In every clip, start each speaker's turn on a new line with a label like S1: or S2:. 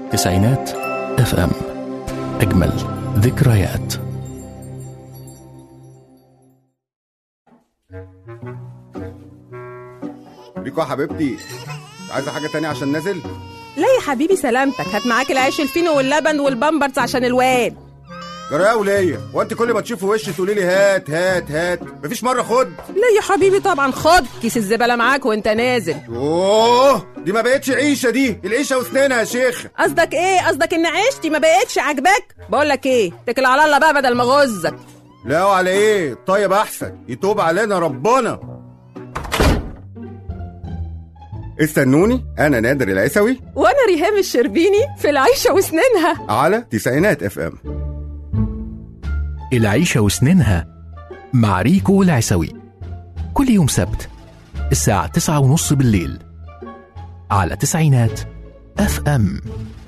S1: تسعينات اف ام اجمل ذكريات
S2: ريكو يا حبيبتي عايزه حاجه تانية عشان نازل
S3: لا يا حبيبي سلامتك هات معاك العيش الفينو واللبن والبامبرز عشان الواد
S2: جرايه وليا وانت كل ما تشوفي وشي تقولي لي هات هات هات مفيش مره خد
S3: لا يا حبيبي طبعا خد كيس الزبالة معاك وانت نازل
S2: اوه دي ما بقتش عيشه دي العيشه وسنينها يا شيخ
S3: قصدك ايه قصدك ان عيشتي ما بقتش عاجباك بقول لك ايه اتكل على الله بقى بدل ما غزك
S2: لا وعلى ايه طيب احسن يتوب علينا ربنا استنوني انا نادر العيسوي
S3: وانا ريهام الشربيني في العيشة وسنينها
S2: على تسعينات اف ام
S1: العيشة وسنينها مع ريكو العسوي كل يوم سبت الساعة تسعة ونص بالليل على تسعينات اف ام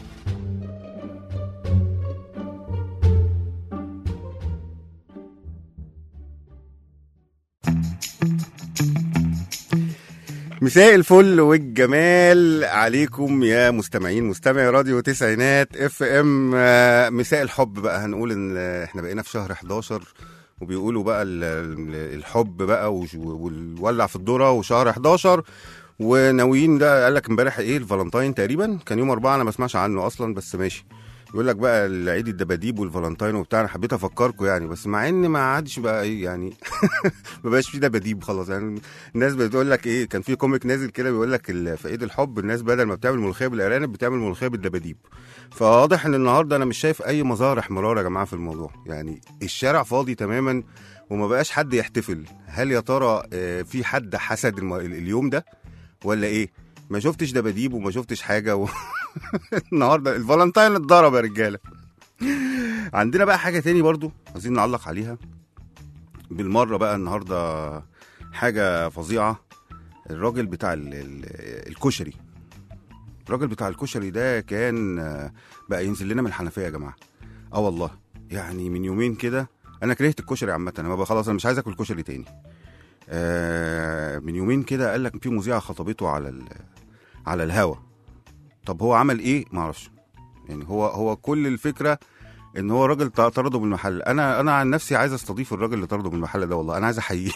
S2: مساء الفل والجمال عليكم يا مستمعين مستمعي راديو تسعينات اف ام آه، مساء الحب بقى هنقول ان آه، احنا بقينا في شهر 11 وبيقولوا بقى ال- ال- الحب بقى وش- والولع في الذره وشهر 11 وناويين ده قال لك امبارح ايه الفالنتاين تقريبا كان يوم أربعة انا ما اسمعش عنه اصلا بس ماشي يقول لك بقى العيد الدباديب والفالنتاين وبتاع انا حبيت افكركم يعني بس مع ان ما عادش بقى ايه يعني ما بقاش في دباديب خلاص يعني الناس بتقول لك ايه كان في كوميك نازل كده بيقول لك ال- في عيد الحب الناس بدل ما بتعمل ملوخيه بالارانب بتعمل ملوخيه بالدباديب فواضح ان النهارده انا مش شايف اي مظاهر احمرار يا جماعه في الموضوع يعني الشارع فاضي تماما وما بقاش حد يحتفل هل يا ترى آه، في حد حسد الم- اليوم ده ولا ايه ما شفتش دباديب وما شفتش حاجه و... النهارده الفالنتاين اتضرب يا رجاله عندنا بقى حاجه تاني برضو عايزين نعلق عليها بالمره بقى النهارده حاجه فظيعه الراجل بتاع ال ال الكشري الراجل بتاع الكشري ده كان آه، بقى ينزل لنا من الحنفيه يا جماعه اه والله يعني من يومين كده انا كرهت الكشري عامه انا بقى خلاص انا مش عايز اكل كشري تاني آه من يومين كده قال لك في مذيعه خطبته على ال على الهوا طب هو عمل ايه ما اعرفش يعني هو هو كل الفكره ان هو راجل ط- طرده من المحل انا انا عن نفسي عايز استضيف الراجل اللي طرده من المحل ده والله انا عايز احييه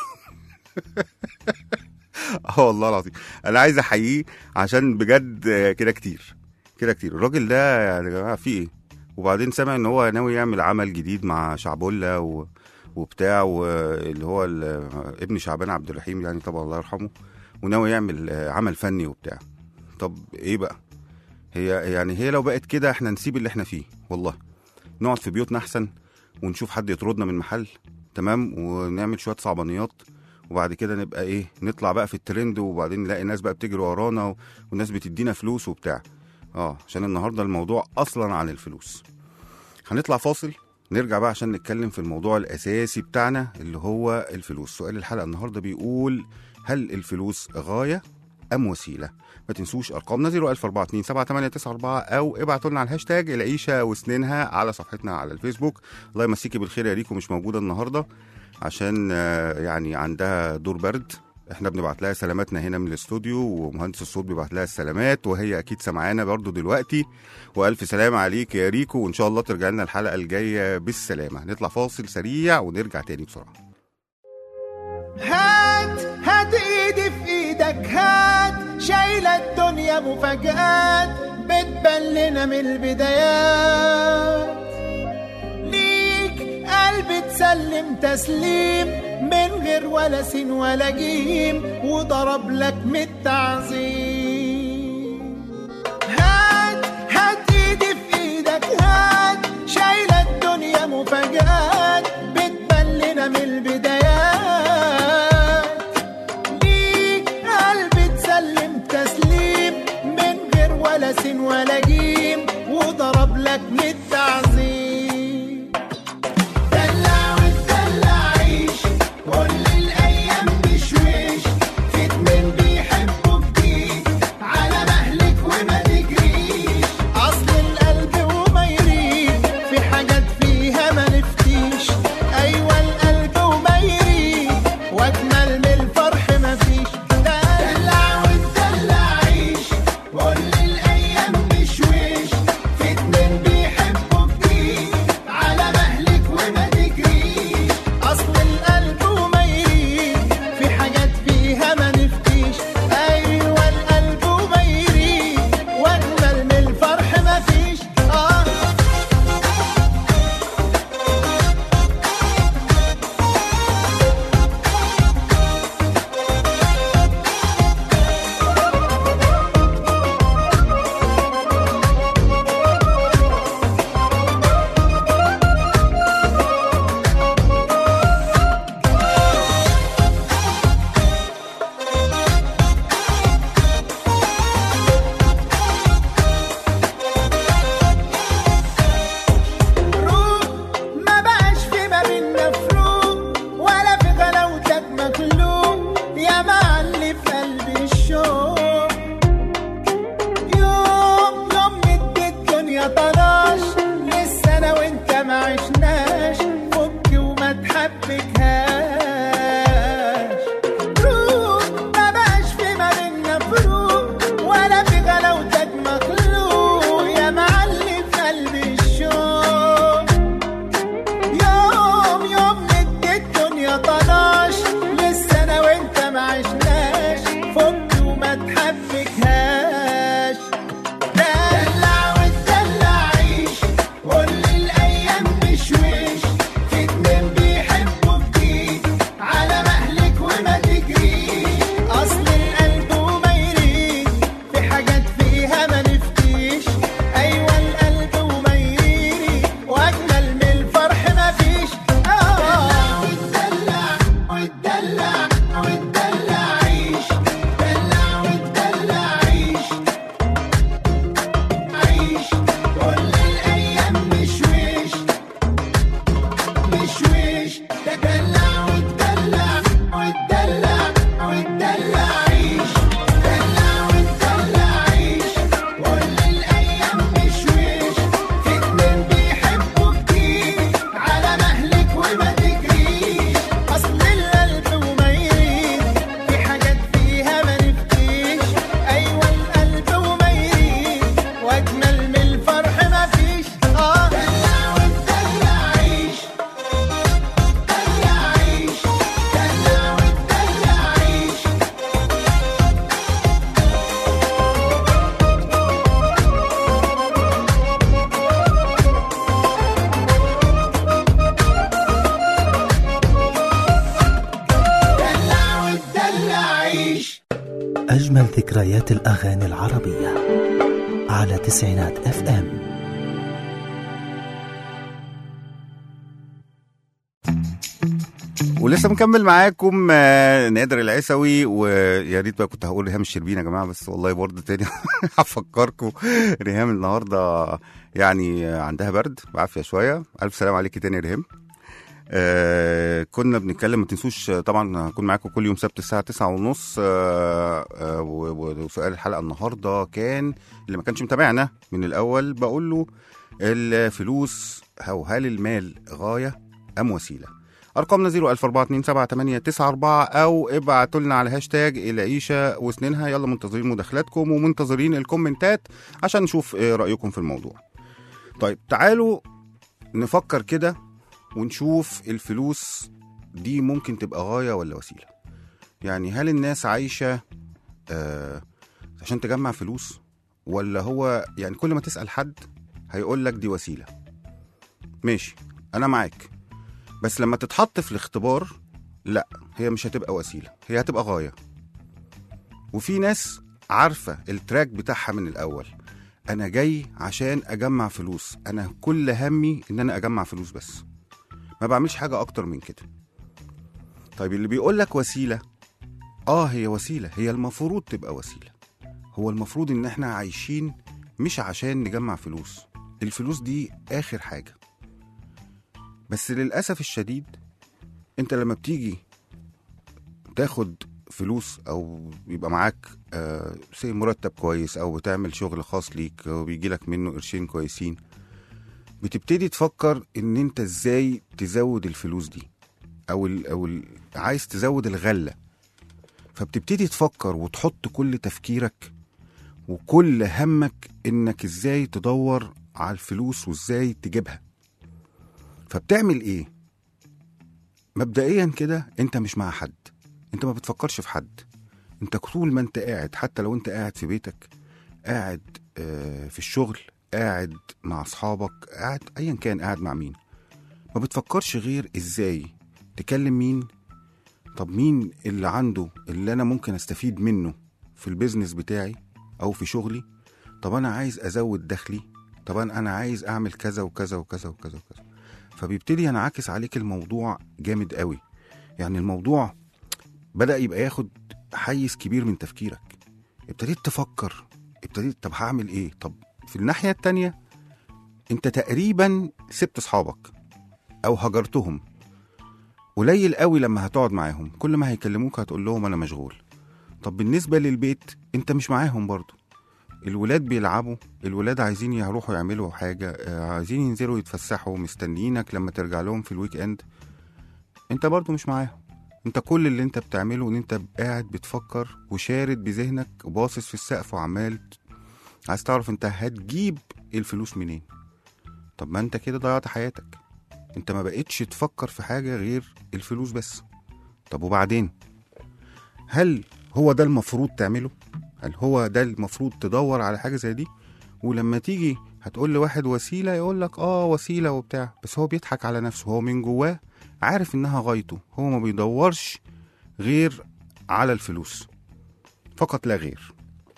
S2: اه والله العظيم انا عايز احييه عشان بجد آه، كده كتير كده كتير الراجل ده يعني يا جماعه فيه ايه وبعدين سمع ان هو ناوي يعمل عمل جديد مع شعبولة و... وبتاع واللي هو ال- ابن شعبان عبد الرحيم يعني طبعا الله يرحمه وناوي يعمل آه، عمل فني وبتاع طب ايه بقى هي يعني هي لو بقت كده احنا نسيب اللي احنا فيه والله نقعد في بيوتنا احسن ونشوف حد يطردنا من محل تمام ونعمل شويه صعبانيات وبعد كده نبقى ايه نطلع بقى في الترند وبعدين نلاقي ناس بقى بتجري ورانا و- والناس بتدينا فلوس وبتاع اه عشان النهارده الموضوع اصلا عن الفلوس هنطلع فاصل نرجع بقى عشان نتكلم في الموضوع الاساسي بتاعنا اللي هو الفلوس سؤال الحلقه النهارده بيقول هل الفلوس غايه ام وسيله ما تنسوش ارقامنا 014278994 او ابعتوا لنا على الهاشتاج العيشه وسنينها على صفحتنا على الفيسبوك الله يمسيكي بالخير يا ريكو مش موجوده النهارده عشان آه، يعني عندها دور برد احنا بنبعت لها سلاماتنا هنا من الاستوديو ومهندس الصوت بيبعت لها السلامات وهي اكيد سمعانا برضو دلوقتي والف سلامه عليك يا ريكو وان شاء الله ترجع لنا الحلقه الجايه بالسلامه نطلع فاصل سريع ونرجع تاني بسرعه
S4: هات هات ايدي في ايدك هات شايلة الدنيا مفاجآت بتبان لنا من البدايات ليك قلب تسلم تسليم من غير ولا سين ولا جيم وضرب لك من التعظيم هات هات ايدي في ايدك هات شايلة الدنيا مفاجآت بتبان لنا من البدايات ليك قلب تسلم تسليم من غير ولا سين ولا جيم وضرب لك من التعظيم دلع وتدلع عيش كل الايام بشويش في اتنين بيحبوا جديد على مهلك وما تجريش اصل القلب وما يريد في حاجات فيها ما نفتيش ايوه القلب وما يريد واجمل من الفرح ما فيش دلع وتدلع عيش كل الايام بشويش
S5: أجمل ذكريات الأغاني العربية على تسعينات اف ام
S2: ولسه مكمل معاكم آه، نادر العيسوي ويا ريت بقى كنت هقول ريهام الشربين يا جماعه بس والله برضه تاني هفكركم ريهام النهارده يعني عندها برد بعافيه شويه الف سلام عليكي تاني يا ريهام آه كنا بنتكلم ما تنسوش آه، طبعا هكون معاكم كل يوم سبت الساعه 9 ونص آه آه و- و- وسؤال الحلقه النهارده كان اللي ما كانش متابعنا من الاول بقول له الفلوس او هل المال غايه ام وسيله ارقامنا 004278994 او ابعتوا لنا على هاشتاج العيشه وسنينها يلا منتظرين مداخلاتكم ومنتظرين الكومنتات عشان نشوف ايه رايكم في الموضوع طيب تعالوا نفكر كده ونشوف الفلوس دي ممكن تبقى غايه ولا وسيله يعني هل الناس عايشه آه عشان تجمع فلوس ولا هو يعني كل ما تسال حد هيقول لك دي وسيله ماشي انا معاك بس لما تتحط في الاختبار لا هي مش هتبقى وسيله هي هتبقى غايه وفي ناس عارفه التراك بتاعها من الاول انا جاي عشان اجمع فلوس انا كل همي ان انا اجمع فلوس بس ما بعملش حاجه اكتر من كده طيب اللي بيقول لك وسيله اه هي وسيله هي المفروض تبقى وسيله هو المفروض ان احنا عايشين مش عشان نجمع فلوس الفلوس دي اخر حاجه بس للأسف الشديد أنت لما بتيجي تاخد فلوس أو يبقى معاك آه سي مرتب كويس أو بتعمل شغل خاص ليك وبيجي لك منه قرشين كويسين بتبتدي تفكر إن أنت إزاي تزود الفلوس دي أو ال أو ال عايز تزود الغلة فبتبتدي تفكر وتحط كل تفكيرك وكل همك إنك إزاي تدور على الفلوس وإزاي تجيبها فبتعمل ايه مبدئيا كده انت مش مع حد انت ما بتفكرش في حد انت طول ما انت قاعد حتى لو انت قاعد في بيتك قاعد آه، في الشغل قاعد مع اصحابك قاعد ايا كان قاعد مع مين ما بتفكرش غير ازاي تكلم مين طب مين اللي عنده اللي انا ممكن استفيد منه في البيزنس بتاعي او في شغلي طب انا عايز ازود دخلي طب انا أنا عايز اعمل كذا وكذا وكذا وكذا وكذا فبيبتدي ينعكس عليك الموضوع جامد قوي يعني الموضوع بدأ يبقى ياخد حيز كبير من تفكيرك ابتديت تفكر ابتديت طب هعمل ايه طب في الناحية التانية انت تقريبا سبت اصحابك او هجرتهم قليل قوي لما هتقعد معاهم كل ما هيكلموك هتقول لهم انا مشغول طب بالنسبة للبيت انت مش معاهم برضو الولاد بيلعبوا الولاد عايزين يروحوا يعملوا حاجة آه، عايزين ينزلوا يتفسحوا مستنيينك لما ترجع لهم في الويك اند انت برضو مش معاهم انت كل اللي انت بتعمله ان انت قاعد بتفكر وشارد بذهنك وباصص في السقف وعمال ت- عايز تعرف انت هتجيب الفلوس منين طب ما انت كده ضيعت حياتك انت ما بقتش تفكر في حاجة غير الفلوس بس طب وبعدين هل هو ده المفروض تعمله هل هو ده المفروض تدور على حاجه زي دي ولما تيجي هتقول لواحد وسيله يقول لك اه وسيله وبتاع بس هو بيضحك على نفسه هو من جواه عارف انها غايته هو ما بيدورش غير على الفلوس فقط لا غير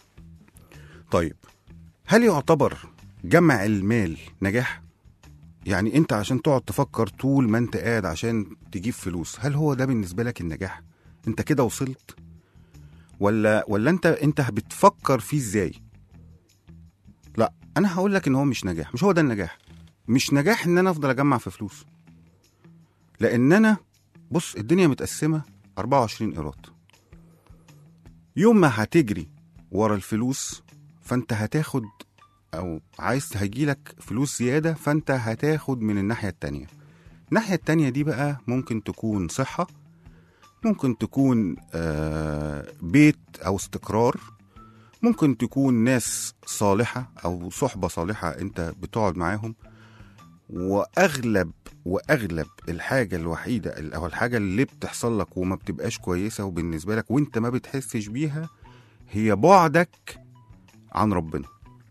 S2: طيب هل يعتبر جمع المال نجاح يعني انت عشان تقعد تفكر طول ما انت قاعد عشان تجيب فلوس هل هو ده بالنسبه لك النجاح انت كده وصلت ولا ولا انت انت بتفكر فيه ازاي لا انا هقول لك ان هو مش نجاح مش هو ده النجاح مش نجاح ان انا افضل اجمع في فلوس لان انا بص الدنيا متقسمه 24 قيراط يوم ما هتجري ورا الفلوس فانت هتاخد او عايز هيجيلك فلوس زياده فانت هتاخد من الناحيه التانية الناحيه التانية دي بقى ممكن تكون صحه ممكن تكون آه، بيت او استقرار ممكن تكون ناس صالحه او صحبه صالحه انت بتقعد معاهم واغلب واغلب الحاجه الوحيده او الحاجه اللي بتحصل لك وما بتبقاش كويسه وبالنسبه لك وانت ما بتحسش بيها هي بعدك عن ربنا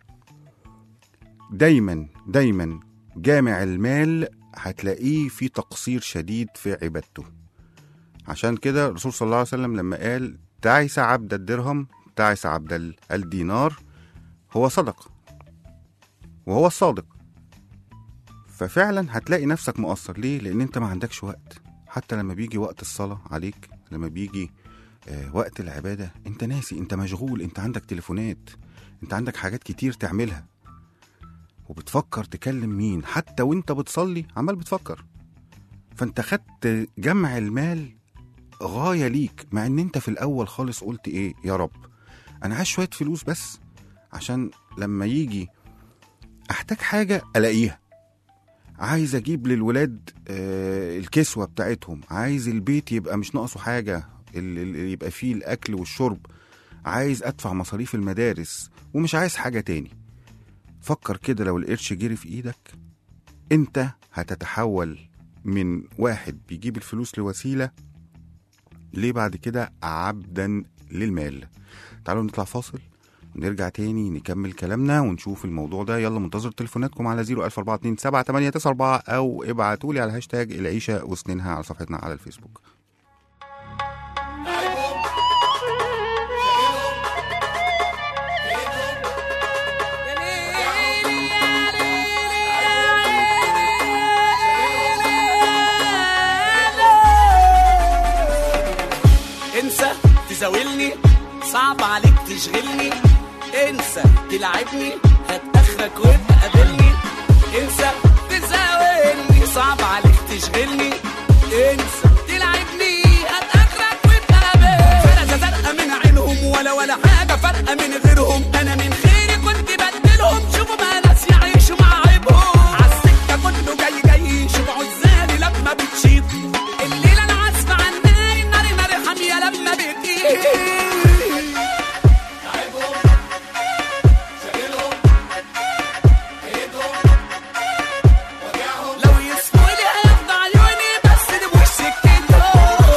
S2: دايما دايما جامع المال هتلاقيه في تقصير شديد في عبادته عشان كده الرسول صلى الله عليه وسلم لما قال تعس عبد الدرهم تعس عبد ال- الدينار هو صدق وهو الصادق ففعلا هتلاقي نفسك مقصر ليه لان انت ما عندكش وقت حتى لما بيجي وقت الصلاة عليك لما بيجي آه، وقت العبادة انت ناسي انت مشغول انت عندك تليفونات انت عندك حاجات كتير تعملها وبتفكر تكلم مين حتى وانت بتصلي عمال بتفكر فانت خدت جمع المال غاية ليك مع ان انت في الاول خالص قلت ايه يا رب انا عايز شوية فلوس بس عشان لما يجي احتاج حاجة الاقيها عايز اجيب للولاد آه، الكسوة بتاعتهم عايز البيت يبقى مش ناقصه حاجة ال- ال- يبقى فيه الاكل والشرب عايز ادفع مصاريف المدارس ومش عايز حاجة تاني فكر كده لو القرش جري في ايدك انت هتتحول من واحد بيجيب الفلوس لوسيلة ليه بعد كده عبدا للمال تعالوا نطلع فاصل نرجع تاني نكمل كلامنا ونشوف الموضوع ده يلا منتظر تليفوناتكم على 01427 او ابعتوا لي على هاشتاج العيشة وسنينها على صفحتنا على الفيسبوك
S6: انسى تزاولني صعب عليك تشغلني انسى تلعبني هات اخرك وابقى قابلني انسى تزاولني صعب عليك تشغلني انسى تلعبني هات اخرك وابقى قابلني فرقة زرقاء من عينهم ولا ولا حاجة فارقة من غيرهم انا من خيري كنت بدلهم شوفوا بقى ناس يعيشوا مع عيبهم عالسكة كله جاي جاي شوفوا عزالي لما بتشيط الليلة انا عازفة عن نار النار نار حامية لما بتقيل لو يسموا لي هياخدوا عيوني بس دي مش سكتهم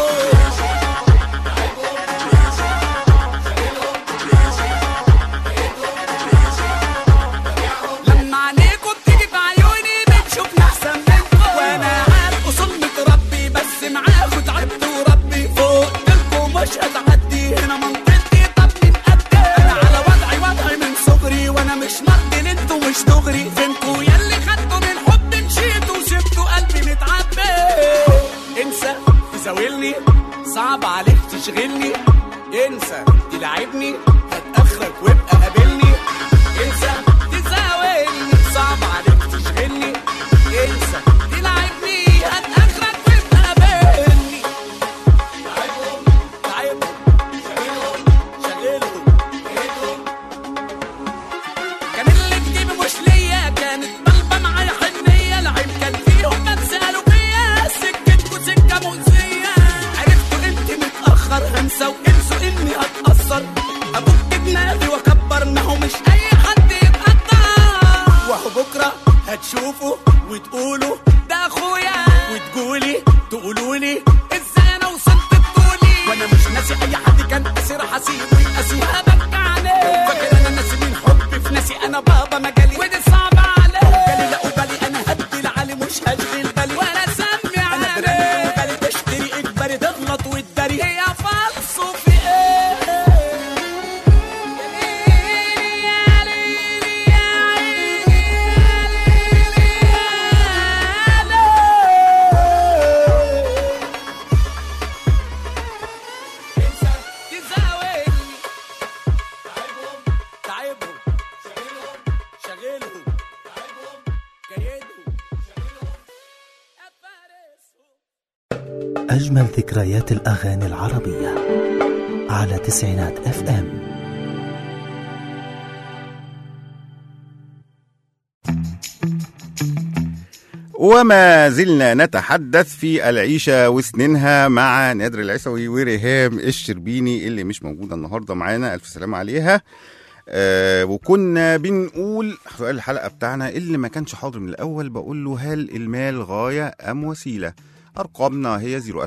S6: لما عينيكوا بتيجي في عيوني بتشوفني احسن منكم وانا عارف اصول متربي بس معاكوا تعبت وربي فوق لكم مش هتعدي هنا منطقتي طب من قدي انا على وضعي وضعي من صغري وانا مش مرضي انتوا مش دغري فينكوا ياللي خدتوا من حب مشيتوا وسبتوا قلبي متعبي انسى تزاولني صعب عليك تشغلني انسى تلعبني هات اخرك وابقى قابلني انسى تزاولني صعب عليك تشغلني انسى تلعبني هات اخرك وابقى قابلني تعبهم تعبهم شغلهم شغلهم ايدهم كان اللي تجيبه مش ليا كانت طالبه معايا حنيه العيب كان فيهم بس قالوا فيا سكتكوا سكه مؤذيه عرفتوا انت متاخر هنسى وانسوا اني هتاثر ابوك دماغي واكبر ما هو مش اي حد يتقدر وهو بكره هتشوفوا وتقولوا ده اخويا وتقولي تقولوا لي ازاي انا وصلت بطولي وانا مش ناسي اي حد كان اسير حسيبه يقاسي هبكى عليه فاكر انا ناسي من حبي في ناسي انا بابا مجالي ودي صعبة عليه جالي لا بالي انا هدي العالي مش هشغل بالي ولا سمي عليه انا برني وبالي تشتري اجباري تغلط وتداري هي فالصو في ايه يا ليلي يا عيني يا ليلي انسى تزاولني تعبهم تعبهم شغلهم شغلهم تعبهم كيدهم شغلهم يا فارسهم
S5: أجمل ذكريات الأغاني العربية على تسعينات اف ام
S2: وما زلنا نتحدث في العيشة وسنينها مع نادر العيسوي وريهام الشربيني اللي مش موجودة النهاردة معانا ألف سلامة عليها آه وكنا بنقول سؤال الحلقة بتاعنا اللي ما كانش حاضر من الأول بقول له هل المال غاية أم وسيلة أرقامنا هي 014278994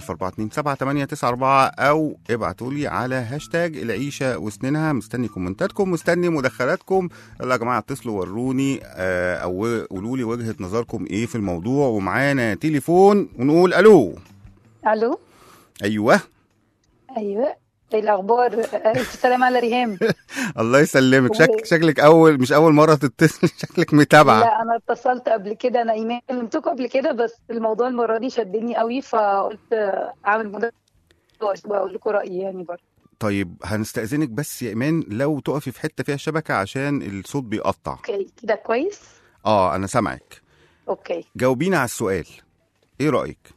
S2: أو ابعتوا لي على هاشتاج العيشة وسنينها مستني كومنتاتكم مستني مداخلاتكم يلا يا جماعة اتصلوا وروني آه أو قولوا لي وجهة نظركم إيه في الموضوع ومعانا تليفون ونقول ألو
S7: الو
S2: أيوه
S7: ايوه ايه الاخبار الف سلام على ريهام
S2: الله يسلمك
S7: و-
S2: شك... شكلك اول مش اول مره تتصل شكلك متابعه
S7: لا انا اتصلت قبل كده انا ايمان كلمتكم قبل كده بس الموضوع المره دي شدني قوي فقلت اعمل مداخله واقول لكم رايي يعني برضه
S2: طيب هنستأذنك بس يا إيمان لو تقفي في حتة فيها شبكة عشان الصوت بيقطع
S7: اوكي كده كويس
S2: اه أنا سامعك
S7: اوكي
S2: جاوبينا على السؤال إيه رأيك؟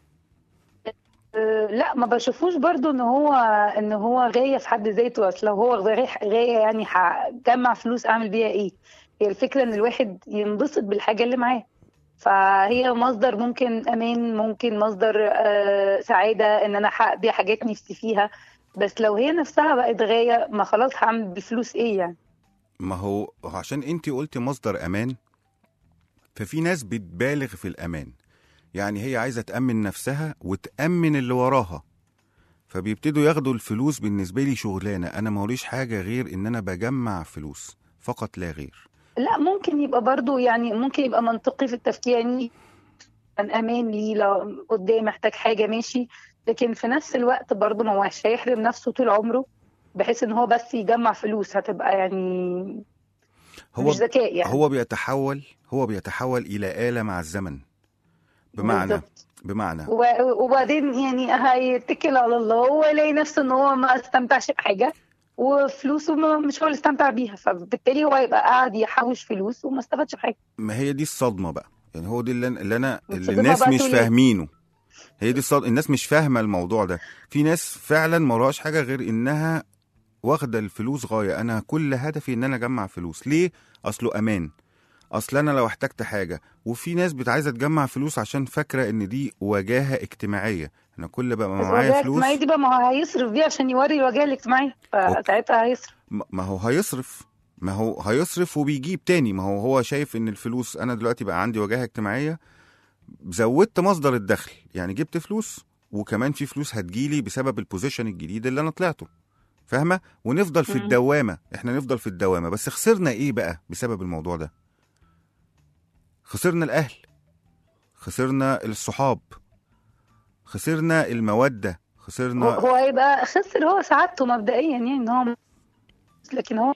S7: أه لا ما بشوفوش برضو ان هو ان هو غايه في حد ذاته اصل لو هو غايه غاية يعني هجمع فلوس اعمل بيها ايه هي الفكره ان الواحد ينبسط بالحاجه اللي معاه فهي مصدر ممكن امان ممكن مصدر آه سعاده ان انا احقق بيها حاجات نفسي فيها بس لو هي نفسها بقت غايه ما خلاص هعمل بفلوس ايه يعني
S2: ما هو عشان أنت قلتي مصدر أمان ففي ناس بتبالغ في الأمان يعني هي عايزة تأمن نفسها وتأمن اللي وراها فبيبتدوا ياخدوا الفلوس بالنسبة لي شغلانة أنا موريش حاجة غير إن أنا بجمع فلوس فقط لا غير
S7: لا ممكن يبقى برضو يعني ممكن يبقى منطقي في التفكير يعني كان امان لي لو قدام محتاج حاجه ماشي لكن في نفس الوقت برضو ما هوش هيحرم نفسه طول عمره بحيث ان هو بس يجمع فلوس هتبقى يعني
S2: هو
S7: مش ذكاء يعني
S2: هو بيتحول هو بيتحول إلى آلة مع الزمن بمعنى
S7: بالظبط.
S2: بمعنى
S7: و- وبعدين يعني هيتكل على الله ويلاقي نفسه ان هو ما استمتعش بحاجه وفلوسه ما مش هو اللي استمتع بيها فبالتالي هو يبقى قاعد يحوش فلوس وما استفادش بحاجه
S2: ما هي دي الصدمه بقى يعني هو دي اللي أنا- اللي انا اللي
S7: الصدمة
S2: الناس
S7: بقى
S2: مش
S7: تقول إيه؟
S2: فاهمينه هي دي الصدمه الناس مش فاهمه الموضوع ده في ناس فعلا ما وراهاش حاجه غير انها واخده الفلوس غايه انا كل هدفي ان انا اجمع فلوس ليه اصله امان اصل انا لو احتجت حاجه وفي ناس بت عايزه تجمع فلوس عشان فاكره ان دي وجاهه اجتماعيه انا كل بقى ما
S7: بس
S2: معايا
S7: الوجهه
S2: فلوس
S7: الاجتماعيه دي بقى ما هو هيصرف بيها عشان يوري الوجهه الاجتماعيه فساعتها هيصرف
S2: ما ما هو هيصرف ما هو هيصرف وبيجيب تاني ما هو هو شايف ان الفلوس انا دلوقتي بقى عندي وجاهه اجتماعيه زودت مصدر الدخل يعني جبت فلوس وكمان في فلوس هتجيلي بسبب البوزيشن الجديد اللي انا طلعته فاهمه ونفضل في
S7: مم.
S2: الدوامه احنا نفضل في الدوامه بس خسرنا ايه بقى بسبب الموضوع ده خسرنا الاهل خسرنا الصحاب خسرنا الموده
S7: هو,
S2: خسرنا
S7: هو هيبقى خسر هو سعادته مبدئيا يعني ان هو لكن هو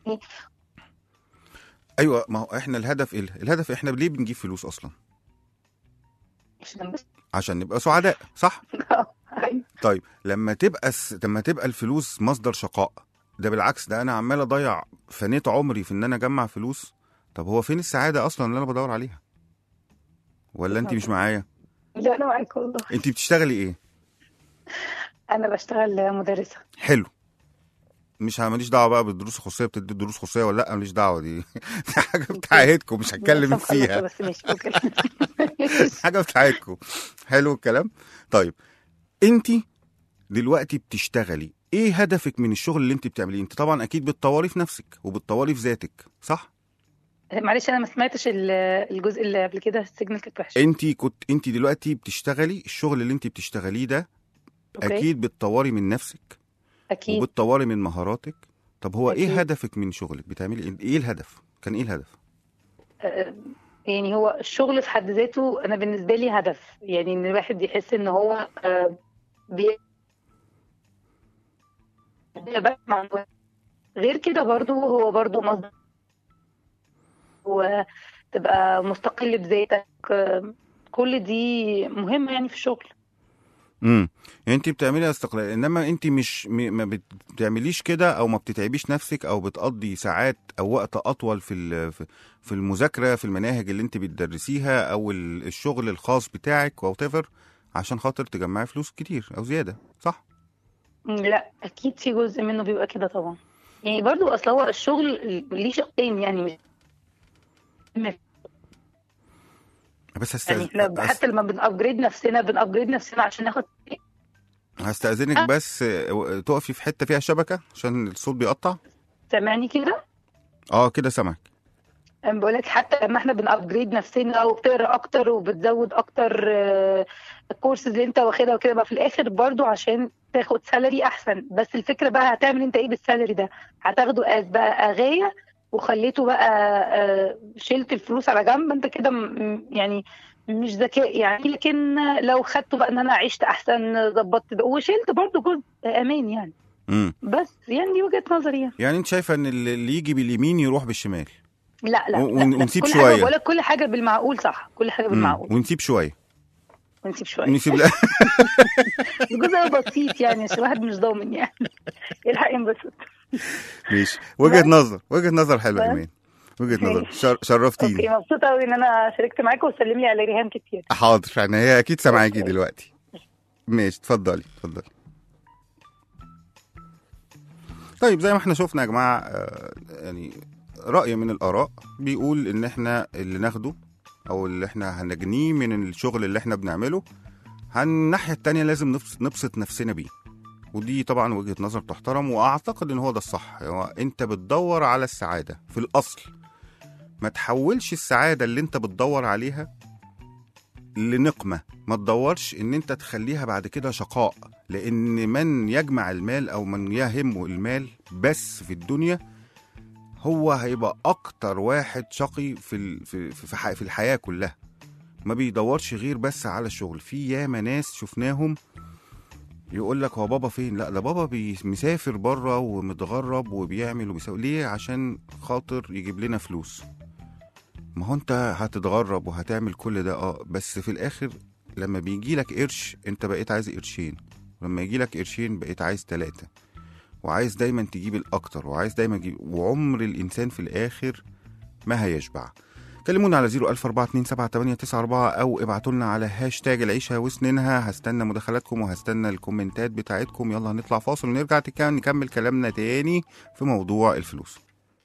S2: ايوه ما هو احنا الهدف ايه الهدف احنا ليه بنجيب فلوس اصلا
S7: عشان بس
S2: عشان نبقى سعداء صح
S7: أيوة.
S2: طيب لما تبقى س... لما تبقى الفلوس مصدر شقاء ده بالعكس ده انا عمال اضيع فنيت عمري في ان انا اجمع فلوس طب هو فين السعاده اصلا اللي انا بدور عليها ولا انت مش معايا
S7: لا انا معاك والله
S2: انت بتشتغلي ايه
S7: انا بشتغل مدرسه
S2: حلو مش ه- ماليش دعوه بقى بالدروس الخصوصيه بتدي دروس خصوصيه ولا لا ماليش دعوه دي دي حاجه بتاعتكم مش هتكلم
S7: لسه مخلصة
S2: فيها
S7: بس ماشي اوكي
S2: حاجه بتاعتكم حلو الكلام طيب انت دلوقتي بتشتغلي ايه هدفك من الشغل اللي انت بتعمليه انت طبعا اكيد بتطوري في نفسك وبتطوري في ذاتك صح
S7: معلش انا ما سمعتش ال- الجزء اللي قبل كده السيجنال كانت وحشه
S2: انت كنت انت دلوقتي بتشتغلي الشغل اللي انت بتشتغليه ده
S7: أوكي.
S2: اكيد بتطوري من نفسك
S7: اكيد
S2: وبتطوري من مهاراتك طب هو ايه
S7: أكيد.
S2: هدفك من شغلك بتعملي ايه ايه الهدف كان ايه الهدف
S7: آه، يعني هو الشغل في حد ذاته انا بالنسبه لي هدف يعني ان الواحد يحس ان هو آه، بي بيبقى مع الوقت. غير كده برضو هو برضو مصدر وتبقى مستقل بذاتك آه، كل دي مهمة يعني في الشغل
S2: امم يعني انت بتعملي استقلال انما انت مش م- ما بتعمليش كده او ما بتتعبيش نفسك او بتقضي ساعات او وقت اطول في ال- في- في المذاكره في المناهج اللي انت بتدرسيها او ال- الشغل الخاص بتاعك او تفر عشان خاطر تجمعي فلوس كتير او زياده صح
S7: مم، لا اكيد في جزء منه بيبقى كده طبعا يعني برضو اصل هو الشغل ليه شقين يعني مش
S2: بس
S7: يعني
S2: هستأذ...
S7: احنا حتى لما بنابجريد نفسنا بنابجريد نفسنا عشان ناخد
S2: هستأذنك
S7: أه.
S2: بس آه، تقفي في حته فيها شبكه عشان الصوت بيقطع
S7: سامعني كده
S2: اه كده سامعك
S7: انا بقول لك حتى لما احنا بنابجريد نفسنا وبتقرا اكتر وبتزود اكتر آه، الكورسز اللي انت واخدها وكده بقى في الاخر برضو عشان تاخد سالري احسن بس الفكره بقى هتعمل انت ايه بالسالري ده هتاخده از بقى غايه وخليته بقى آه، شلت الفلوس على جنب انت كده م- م- يعني مش ذكاء يعني لكن لو خدته بقى ان انا عشت احسن ظبطت ده وشلت برضو جزء امان يعني
S2: امم
S7: بس يعني دي وجهه نظري يعني
S2: يعني انت شايفه ان اللي اللي يجي باليمين يروح بالشمال
S7: لا لا,
S2: ون-
S7: لا, لا.
S2: ونسيب
S7: كل
S2: شوية.
S7: حاجه بقول لك كل حاجه بالمعقول صح كل حاجه
S2: مم.
S7: بالمعقول
S2: ونسيب شويه
S7: ونسيب شويه
S2: نسيب
S7: جزء بسيط يعني عشان الواحد مش ضامن يعني يلحق ينبسط
S2: ماشي وجهه
S7: بس.
S2: نظر وجهه نظر حلوه
S7: بس.
S2: ايمان وجهه نظر
S7: ماشي.
S2: شر...
S7: اوكي
S2: شرفتيني
S7: مبسوطه قوي ان انا شاركت معاكم وسلم لي على ريهام كتير
S2: حاضر يعني هي اكيد سامعاكي دلوقتي ماشي اتفضلي اتفضلي طيب زي ما احنا شفنا يا جماعه آه، يعني راي من الاراء بيقول ان احنا اللي ناخده او اللي احنا هنجنيه من الشغل اللي احنا بنعمله هن- الناحيه التانية لازم نبس- نبسط نفسنا بيه ودي طبعا وجهه نظر تحترم واعتقد ان هو ده الصح هو انت بتدور على السعاده في الاصل ما تحولش السعاده اللي انت بتدور عليها لنقمة ما تدورش ان انت تخليها بعد كده شقاء لان من يجمع المال او من يهمه المال بس في الدنيا هو هيبقى اكتر واحد شقي في ال- في في, ح- في الحياة كلها ما بيدورش غير بس على الشغل في ياما ناس شفناهم يقول لك هو بابا فين لا ده بابا بي- مسافر بره ومتغرب وبيعمل وبيسوي ليه عشان خاطر يجيب لنا فلوس ما هو انت هتتغرب وهتعمل كل ده اه بس في الاخر لما بيجي لك قرش انت بقيت عايز قرشين ولما يجي لك قرشين بقيت عايز ثلاثة وعايز دايما تجيب الاكتر وعايز دايما تجيب وعمر الانسان في الاخر ما هيشبع كلمونا على 004278994 او ابعتوا لنا على هاشتاج العيشة وسنينها هستنى مداخلاتكم وهستنى الكومنتات بتاعتكم يلا هنطلع فاصل ونرجع تك- نكمل كلامنا تاني في موضوع الفلوس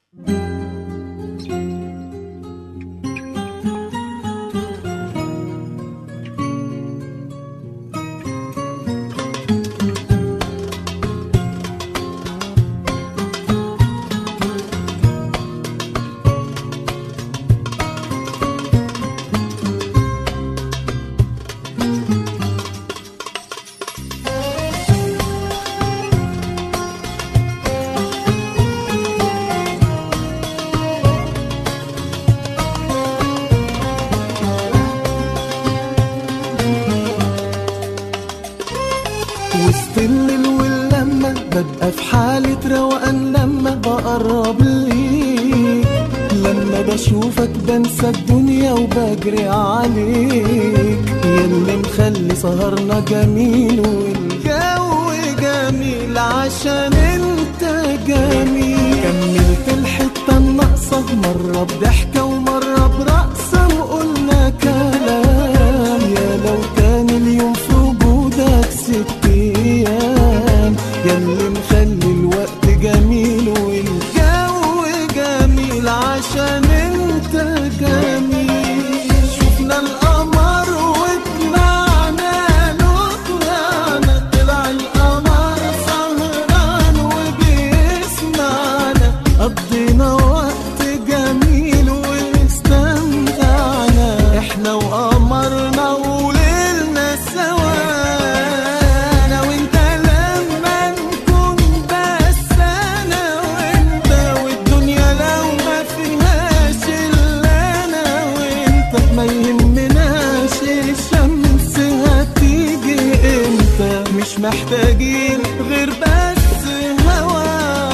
S4: وسط الليل واللمة ببقى في حالة روقان لما بقرب ليك لما بشوفك بنسى الدنيا وبجري عليك ياللي مخلي سهرنا جميل والجو جميل عشان انت جميل كملت الحتة الناقصة مرة بضحكة ومرة برقصة وقلنا كلام يا لو كان اليوم في وجودك ست ايام ياللي مخلي الوقت جميل والجو جميل عشان انت جميل شفنا القمر وطلعنا له طلعنا طلع القمر سهران وبيسمعنا قضينا وقت جميل واستمتعنا احنا وقمرنا وليلنا سوا انا وانت لما نكون بس انا وانت والدنيا لو ما فيهاش الا انا وانت ما يهمناش الشمس هتيجي امتى مش محتاجين غير بس هوا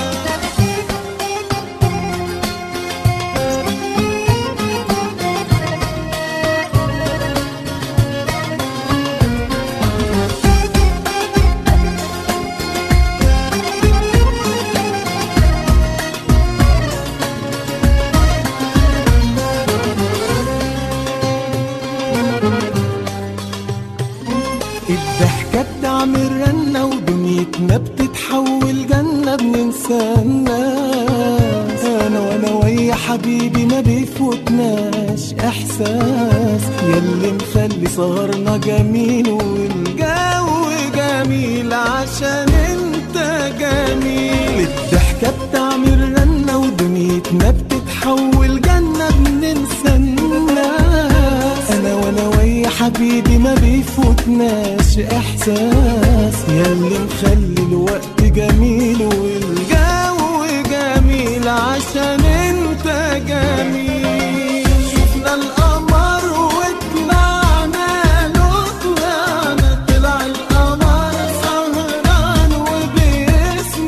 S4: الضحكة بتعمل رنة ودنيتنا بتتحول جنة بننسى الناس أنا وأنا ويا حبيبي ما بيفوتناش إحساس ياللي مخلي سهرنا جميل والجو جميل عشان انت جميل الضحكة بتعمل رنة ودنيتنا بتتحول جنة بننسى الناس أنا وأنا ويا حبيبي ما بيفوتناش إحساس ياللي مخلي الوقت جميل والجو جميل عشان انت جميل شفنا القمر وطلعنا له طلعنا طلع القمر سهران وبيسمعنا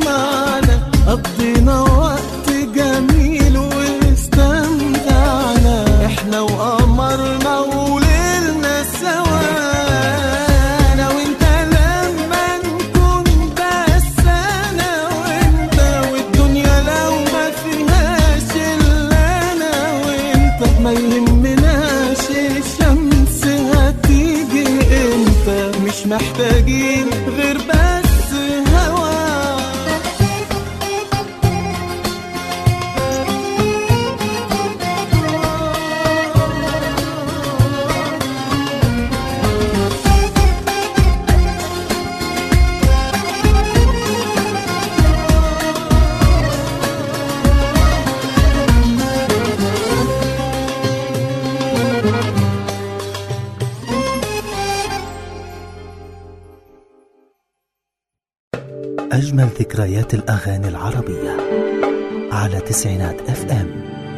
S4: ما يهمناش الشمس هتيجي امتى مش محتاجين غير بس هوا
S5: أجمل ذكريات الأغاني العربية على تسعينات اف ام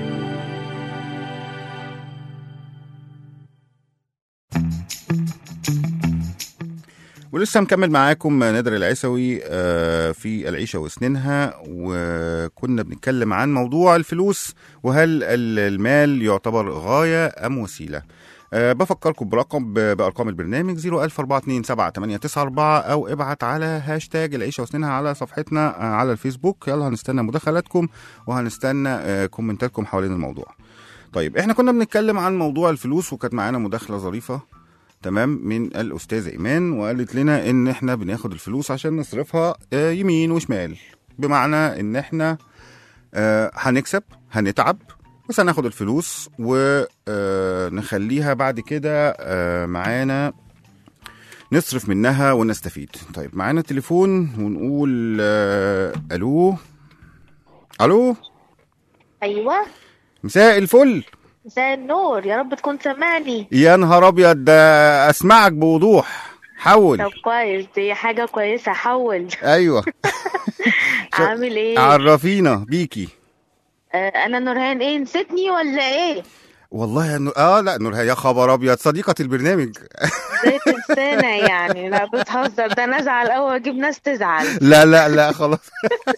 S2: ولسه مكمل معاكم نادر العيسوي آه، في العيشة وسنينها وكنا بنتكلم عن موضوع الفلوس وهل ال- المال يعتبر غاية أم وسيلة أه بفكركم برقم ب- بأرقام البرنامج 014278994 أو ابعت على هاشتاج العيشة وسنينها على صفحتنا آه، على الفيسبوك يلا هنستنى مداخلاتكم وهنستنى آه، كومنتاتكم حوالين الموضوع طيب احنا كنا بنتكلم عن موضوع الفلوس وكانت معانا مداخلة ظريفة تمام من الاستاذه ايمان وقالت لنا ان احنا بناخد الفلوس عشان نصرفها آه، يمين وشمال بمعنى ان احنا آه، هنكسب هنتعب بس هناخد الفلوس ونخليها بعد كده آه، معانا نصرف منها ونستفيد طيب معانا تليفون ونقول آه، الو الو
S8: ايوه
S2: مساء الفل
S8: مساء النور يا رب تكون سامعني
S2: يا نهار ابيض ده اسمعك بوضوح حول
S8: طب كويس دي حاجه كويسه حول
S2: ايوه
S8: عامل ايه
S2: عرفينا بيكي
S8: آه انا نورهان ايه نسيتني ولا ايه
S2: والله يا نور... اه لا نورهان يا خبر ابيض صديقه البرنامج
S8: زي تنسانة يعني لا بتهزر ده انا ازعل قوي اجيب ناس تزعل
S2: لا لا لا خلاص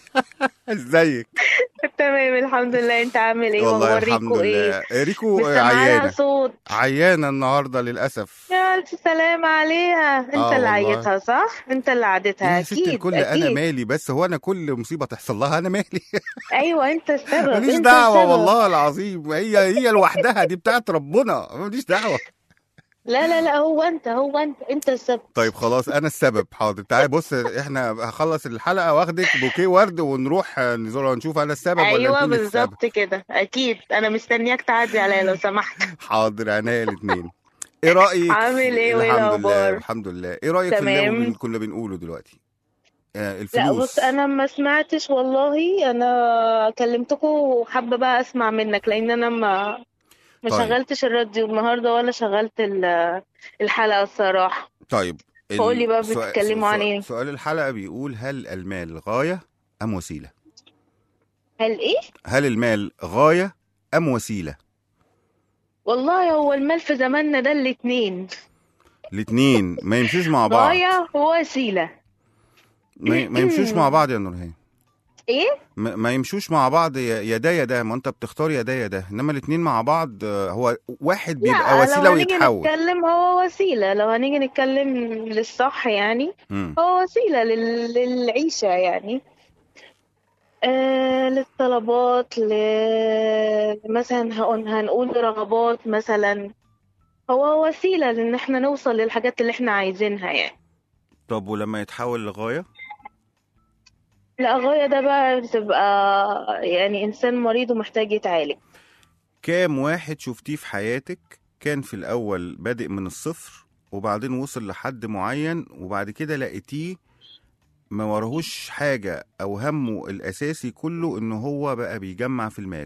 S2: ازيك
S8: تمام الحمد لله انت عامل ايه
S2: والله
S8: واخبار
S2: الحمد
S8: ريكو ايه
S2: لله ريكو
S8: مش
S2: آه،
S8: سامعة لها
S2: عيانه
S8: صوت
S2: عيانه النهارده للاسف
S8: يا الف سلامة عليها انت
S2: آه
S8: اللي
S2: والله.
S8: عيتها صح انت اللي عدتها
S2: يا ست
S8: اكيد
S2: الكل انا
S8: اكيد
S2: مالي بس هو انا كل مصيبه تحصل لها انا مالي
S8: ايوه انت السبب
S2: ماليش
S8: انت
S2: دعوه
S8: السبب.
S2: والله العظيم هي هي لوحدها دي بتاعت ربنا ماليش دعوه
S8: لا لا لا هو انت هو انت انت السبب
S2: طيب خلاص انا السبب حاضر تعالى بص احنا هخلص الحلقه واخدك بوكيه ورد ونروح نزور نشوف انا السبب ولا
S8: ايوه
S2: انت اللي السبب
S8: بالظبط كده اكيد انا مستنياك تعدي عليا لو سمحت
S2: حاضر عينيا الاثنين ايه رايك
S8: عامل ايه وايه
S2: الحمد لله
S8: الأخبار؟
S2: الحمد لله ايه رايك في
S8: تمام.
S2: اللي كنا بنقوله دلوقتي آه
S8: لا
S2: الفلوس
S8: بص انا ما سمعتش والله انا كلمتكم وحابه بقى اسمع منك لان انا ما ما
S2: طيب.
S8: شغلتش الراديو النهارده ولا شغلت ال- الحلقه الصراحه
S2: طيب ال-
S8: فقولي بقى
S2: سؤال-
S8: بتتكلموا عن
S2: سؤال-
S8: ايه؟
S2: سؤال الحلقه بيقول هل المال غايه ام وسيله
S8: هل ايه
S2: هل المال غايه ام وسيله
S8: والله هو المال في زماننا ده الاتنين
S2: الاثنين ما يمشوش مع بعض
S8: غايه ووسيله
S2: ما ما يمشوش مع بعض يا نورهان
S8: ايه
S2: ما ما يمشوش مع بعض يا يا ده يا ده ما انت بتختار يا ده يا ده انما الاثنين مع بعض آه، هو واحد بيبقى
S8: لا
S2: وسيله
S8: لو هنيجي
S2: ويتحول
S8: نتكلم هو وسيله لو هنيجي نتكلم للصح يعني
S2: مم.
S8: هو وسيلة لل... للعيشة يعني آه للطلبات ل... مثلا هقول هنقول رغبات مثلا هو وسيلة لأن احنا نوصل للحاجات اللي احنا عايزينها يعني
S2: طب ولما يتحول لغايه
S8: لا غاية ده بقى بتبقى يعني إنسان مريض ومحتاج يتعالج
S2: كام واحد شفتيه في حياتك كان في الاول بادئ من الصفر وبعدين وصل لحد معين وبعد كده لقيتيه ما وراهوش حاجه او همه الاساسي كله ان هو بقى بيجمع في المال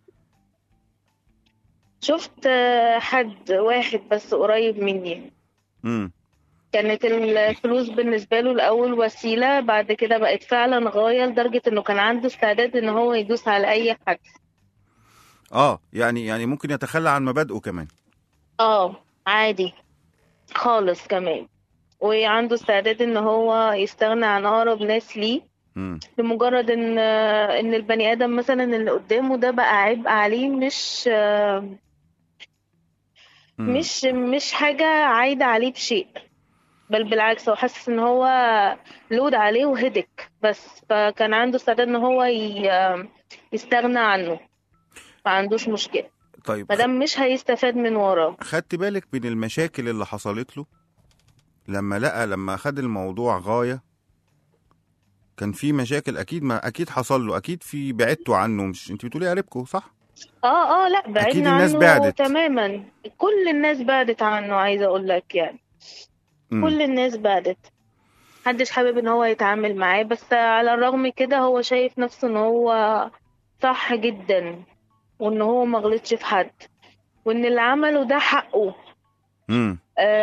S8: شفت آه، حد واحد بس قريب مني
S2: امم
S8: كانت الفلوس بالنسبة له الأول وسيلة بعد كده بقت فعلا غاية لدرجة إنه كان عنده استعداد إن هو يدوس على أي حد
S2: اه يعني يعني ممكن يتخلى عن مبادئه كمان
S8: اه عادي خالص كمان وعنده استعداد ان هو يستغنى عن اقرب ناس ليه
S2: امم
S8: لمجرد ان ان البني ادم مثلا اللي قدامه ده بقى عبء عليه مش مش مش حاجة عايدة عليه بشيء بل بالعكس هو حاسس ان هو لود عليه وهدك بس فكان عنده استعداد ان هو ي- يستغنى عنه ما عندوش مشكلة
S2: طيب
S8: مادام مش هيستفاد من وراه
S2: خدت بالك من المشاكل اللي حصلت له لما لقى لما خد الموضوع غاية كان في مشاكل اكيد ما اكيد حصل له اكيد في بعدتوا عنه مش انت بتقولي قريبكم صح
S8: اه اه لا
S2: أكيد
S8: بعدنا
S2: الناس
S8: عنه
S2: بعدت.
S8: تماما كل الناس بعدت عنه عايزه اقول لك يعني
S2: مم.
S8: كل الناس بعدت محدش حابب ان هو يتعامل معاه بس على الرغم كده هو شايف نفسه ان هو صح جدا وان هو ما غلطش في حد وان اللي عمله ده حقه
S2: امم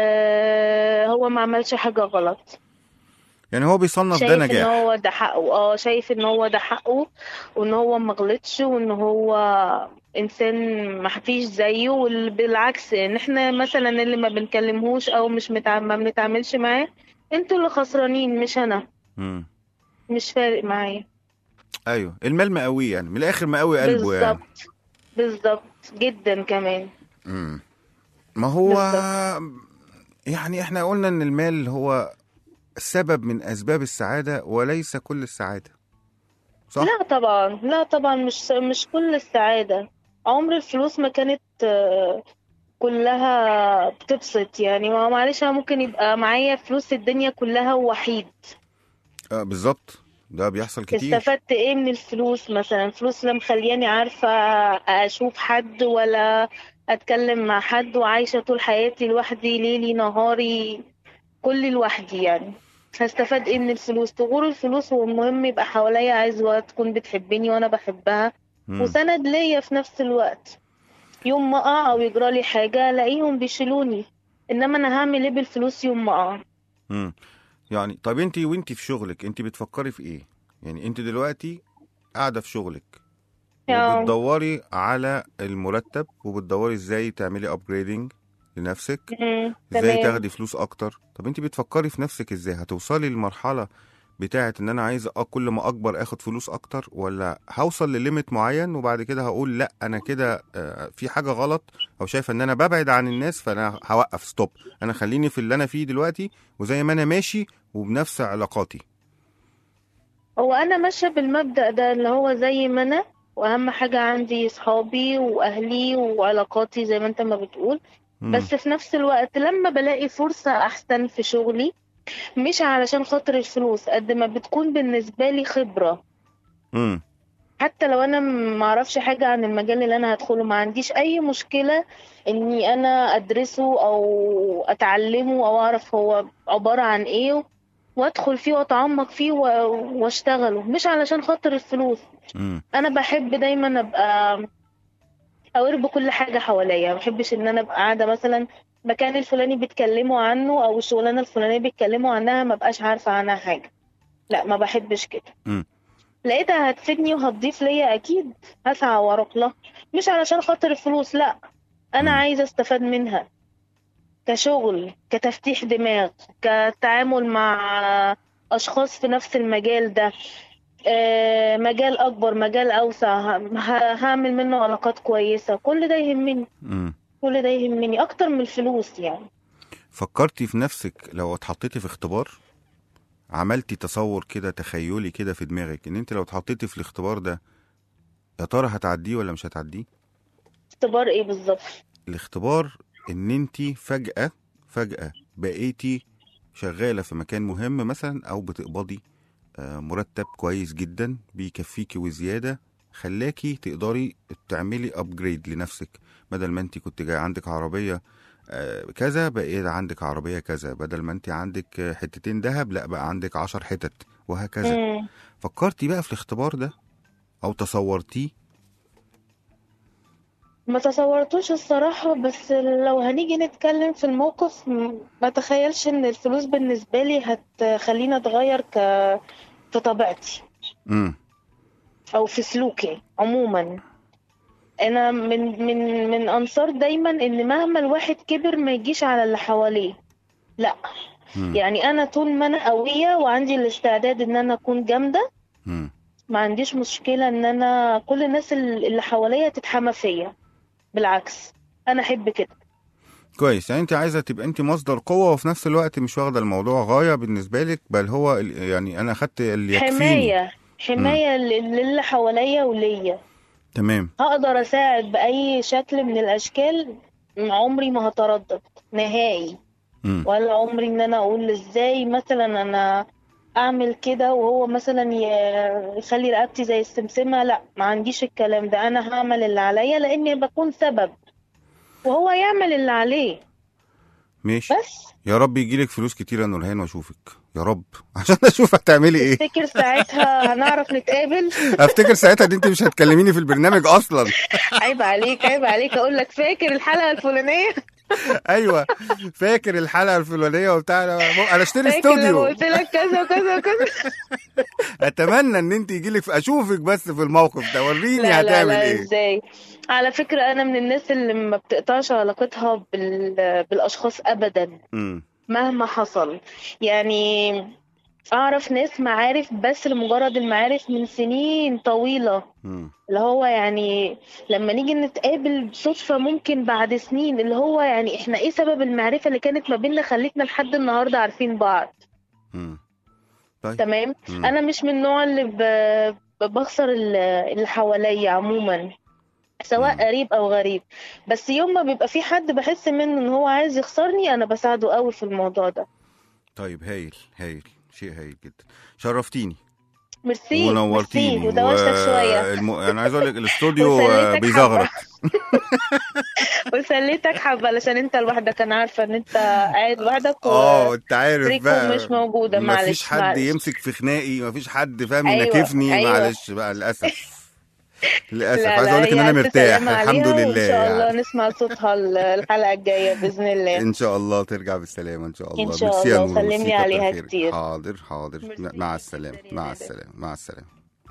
S8: آه هو ما عملش حاجة غلط
S2: يعني هو بيصنف ده
S8: شايف ان
S2: نجاح
S8: هو ده حقه اه شايف ان هو ده حقه وان هو ما غلطش وان هو انسان ما فيش زيه وبالعكس ان احنا مثلا اللي ما بنكلمهوش او مش متع... ما بنتعاملش معاه انتوا اللي خسرانين مش انا
S2: امم
S8: مش فارق معايا
S2: ايوه المال مقوي يعني من الاخر مقوي قلبه يعني
S8: بالظبط بالظبط جدا كمان
S2: امم ما هو يعني احنا قلنا ان المال هو سبب من اسباب السعاده وليس كل السعاده صح
S8: لا طبعا لا طبعا مش مش كل السعادة عمر الفلوس ما كانت آه، كلها بتبسط يعني ما معلش انا ممكن يبقى معايا فلوس الدنيا كلها ووحيد
S2: آه بالظبط ده بيحصل كتير
S8: استفدت ايه من الفلوس مثلا فلوس لا مخلياني عارفة اشوف حد ولا اتكلم مع حد وعايشة طول حياتي لوحدي ليلي نهاري كل لوحدي يعني هستفاد ايه من الفلوس تغور الفلوس والمهم يبقى حواليا عزوة تكون بتحبني وانا بحبها
S2: مم.
S8: وسند ليا في نفس الوقت يوم ما اقع او يجرى لي حاجة الاقيهم بيشيلوني انما انا هعمل ايه بالفلوس يوم ما اقع
S2: مم. يعني طب انت وانت في شغلك انت بتفكري في ايه يعني انت دلوقتي قاعده في شغلك
S8: آه.
S2: وبتدوري على المرتب وبتدوري ازاي تعملي ابجريدنج لنفسك
S8: مم،
S2: ازاي
S8: تمام.
S2: تاخدي فلوس اكتر طب انت بتفكري في نفسك ازاي هتوصلي للمرحله بتاعه ان انا عايز أ- كل ما اكبر اخد فلوس اكتر ولا هوصل لليميت معين وبعد كده هقول لا انا كده آه، في حاجه غلط او شايفه ان انا ببعد عن الناس فانا هوقف ستوب انا خليني في اللي انا فيه دلوقتي وزي ما انا ماشي وبنفس علاقاتي
S8: هو انا ماشيه بالمبدأ ده اللي هو زي ما انا واهم حاجه عندي صحابي واهلي وعلاقاتي زي ما انت ما بتقول
S2: مم.
S8: بس في نفس الوقت لما بلاقي فرصه احسن في شغلي مش علشان خاطر الفلوس قد ما بتكون بالنسبه لي خبره
S2: مم.
S8: حتى لو انا ما اعرفش حاجه عن المجال اللي انا هدخله ما عنديش اي مشكله اني انا ادرسه او اتعلمه او اعرف هو عباره عن ايه وادخل فيه واتعمق فيه و- واشتغله مش علشان خاطر الفلوس
S2: مم.
S8: انا بحب دايما ابقى اوير بكل حاجه حواليا ما بحبش ان انا ابقى قاعده مثلا مكان الفلاني بيتكلموا عنه او الشغلانه الفلانيه بيتكلموا عنها ما بقاش عارفه عنها حاجه لا ما بحبش كده
S2: مم.
S8: لقيتها هتفيدني وهتضيف ليا اكيد هسعى واروح لها مش علشان خاطر الفلوس لا انا
S2: مم.
S8: عايزه استفاد منها كشغل كتفتيح دماغ كتعامل مع اشخاص في نفس المجال ده آه، مجال اكبر مجال اوسع ه- ه- هعمل منه علاقات كويسه كل ده يهمني
S2: مم.
S8: كل ده يهمني اكتر من الفلوس يعني
S2: فكرتي في نفسك لو اتحطيتي في اختبار عملتي تصور كده تخيلي كده في دماغك ان انت لو اتحطيتي في الاختبار ده يا ترى هتعديه ولا مش هتعديه
S8: اختبار ايه بالظبط
S2: الاختبار ان انت فجأة فجأة بقيتي شغالة في مكان مهم مثلا او بتقبضي آه، مرتب كويس جدا بيكفيكي وزيادة خلاكي تقدري تعملي ابجريد لنفسك بدل ما انت كنت جاي عندك عربية آه، كذا بقيت عندك عربية كذا بدل ما انت عندك آه، حتتين دهب لا بقى عندك عشر حتت وهكذا
S8: مم.
S2: فكرتي بقى في الاختبار ده او تصورتيه
S8: ما تصورتوش الصراحة بس لو هنيجي نتكلم في الموقف م- ما تخيلش ان الفلوس بالنسبة لي هتخليني اتغير ك في طبيعتي
S2: امم
S8: او في سلوكي عموما انا من من من انصار دايما ان مهما الواحد كبر ما يجيش على اللي حواليه لا
S2: مم.
S8: يعني انا طول ما انا قوية وعندي الاستعداد ان انا اكون جامدة
S2: امم
S8: ما عنديش مشكلة ان انا كل الناس ال- اللي حواليا تتحمى فيا بالعكس انا احب كده
S2: كويس يعني انت عايزه تبقى انت مصدر قوه وفي نفس الوقت مش واخده الموضوع غايه بالنسبه لك بل هو ال- يعني انا خدت اللي يكفيني
S8: حماية حماية لل- للي حواليا وليا
S2: تمام
S8: هقدر اساعد باي شكل من الاشكال عمري ما هتردد نهائي
S2: مم.
S8: ولا عمري ان انا اقول ازاي مثلا انا اعمل كده وهو مثلا ي- يخلي رقبتي زي السمسمة لا ما عنديش الكلام ده انا هعمل اللي عليا لاني بكون سبب وهو يعمل اللي عليه
S2: ماشي
S8: بس
S2: يا رب يجيلك فلوس كتير يا نورهان واشوفك يا رب عشان اشوف هتعملي ايه
S8: تفتكر ساعتها هنعرف نتقابل
S2: افتكر ساعتها ان انت مش هتكلميني في البرنامج اصلا
S8: عيب عليك عيب عليك اقول لك فاكر الحلقة الفلانية
S2: ايوه فاكر الحلقه الفلانيه وبتاع انا انا اشتري
S8: فاكر لما
S2: استوديو
S8: قلت لك كذا وكذا وكذا
S2: اتمنى ان انت يجيلك اشوفك بس في الموقف ده وريني
S8: لا لا
S2: هتعمل
S8: لا
S2: ايه
S8: ازاي على فكرة انا من الناس اللي ما بتقطعش علاقتها بال... بالاشخاص ابدا
S2: مم.
S8: مهما حصل يعني اعرف ناس معارف بس لمجرد المعارف من سنين طويلة
S2: مم.
S8: اللي هو يعني لما نيجي نتقابل بصدفة ممكن بعد سنين اللي هو يعني احنا ايه سبب المعرفة اللي كانت ما بيننا خلتنا لحد النهاردة عارفين بعض
S2: مم. طيب
S8: تمام
S2: مم.
S8: انا مش من النوع اللي ب... ب- بخسر ال- اللي حواليا عموما سواء
S2: مم.
S8: قريب او غريب بس يوم ما بيبقى في حد بحس منه ان هو عايز يخسرني انا بساعده قوي في الموضوع ده
S2: طيب هايل هايل شيء هايل جدا شرفتيني
S8: ميرسي
S2: ونورتيني
S8: ميرسي ودوشتك شويه
S2: الم... انا عايز اقول لك الاستوديو آه،
S8: وسليتك
S2: بيزغرط
S8: وسليتك حبه علشان انت لوحدك انا عارفه ان انت قاعد لوحدك و...
S2: اه انت عارف
S8: ريكو
S2: بقى
S8: مش موجودة،
S2: مفيش
S8: معلش،
S2: حد
S8: معلش.
S2: يمسك في خناقي مفيش حد فاهم
S8: أيوة،
S2: يناكفني
S8: أيوة.
S2: معلش بقى للاسف للاسف
S8: لا
S2: عايز
S8: لا
S2: اقول لك ان
S8: هي
S2: انا
S8: ألف
S2: مرتاح
S8: سلامة
S2: الحمد
S8: عليها
S2: لله
S8: وان شاء الله
S2: يعني.
S8: نسمع صوتها ال- الحلقه الجايه باذن الله
S2: ان شاء الله ترجع بالسلامه ان شاء الله
S8: إن شاء
S2: ميرسي يا
S8: الله،
S2: نور،
S8: وسلمي
S2: ميرسي، كتر
S8: عليها
S2: خيرك.
S8: كتير.
S2: حاضر حاضر
S8: ميرسي
S2: مع
S8: جداً
S2: السلامه
S8: يا
S2: مع
S8: ريان.
S2: السلامه مع السلامه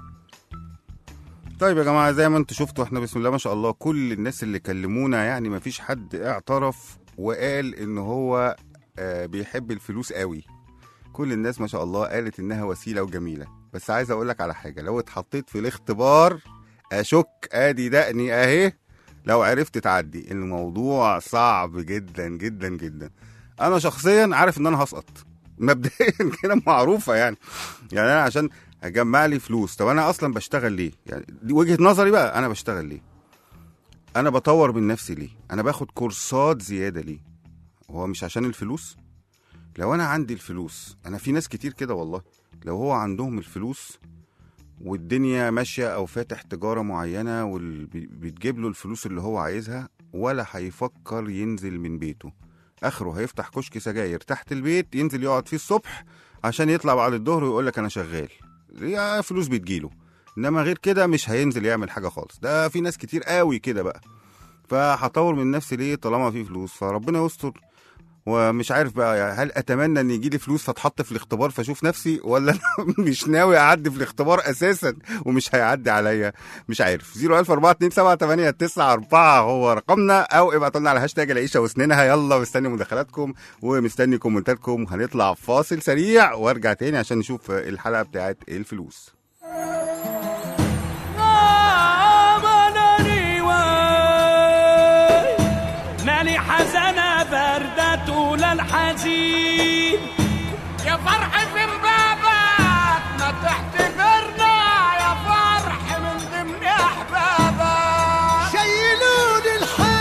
S2: طيب يا جماعه زي ما انتم شفتوا احنا بسم الله ما شاء الله كل الناس اللي كلمونا يعني ما فيش حد اعترف وقال ان هو آه، بيحب الفلوس قوي كل الناس ما شاء الله قالت انها وسيله وجميله بس عايز اقول لك على حاجه لو اتحطيت في الاختبار اشك ادي دقني اهي لو عرفت تعدي الموضوع صعب جدا جدا جدا انا شخصيا عارف ان انا هسقط مبدئيا كده معروفه يعني يعني انا عشان اجمع لي فلوس طب انا اصلا بشتغل ليه يعني دي وجهه نظري بقى انا بشتغل ليه انا بطور من نفسي ليه انا باخد كورسات زياده ليه هو مش عشان الفلوس لو انا عندي الفلوس انا في ناس كتير كده والله لو هو عندهم الفلوس والدنيا ماشيه او فاتح تجاره معينه وبتجيب له الفلوس اللي هو عايزها ولا هيفكر ينزل من بيته اخره هيفتح كشك سجاير تحت البيت ينزل يقعد فيه الصبح عشان يطلع بعد الظهر ويقول لك انا شغال يا فلوس بتجيله انما غير كده مش هينزل يعمل حاجه خالص ده في ناس كتير قوي كده بقى فهطور من نفسي ليه طالما في فلوس فربنا يستر ومش عارف بقى يعني هل اتمنى ان يجي لي فلوس فاتحط في الاختبار فاشوف نفسي ولا أنا مش ناوي اعدي في الاختبار اساسا ومش هيعدي عليا مش عارف 0142789 هو رقمنا او ابعتوا لنا على هاشتاج العيشه وسنينها يلا مستني مداخلاتكم ومستني كومنتاتكم هنطلع فاصل سريع وارجع تاني عشان نشوف الحلقه بتاعت الفلوس
S6: مالي حزنة باردة طول الحزين يا فرح في بابك ما تحتفرنا يا فرح من ضمن احبابك
S4: شيلوني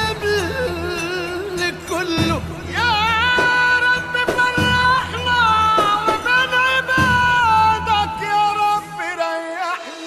S4: الحمل كله
S6: يا رب فرحنا ومن عبادك يا رب ريحنا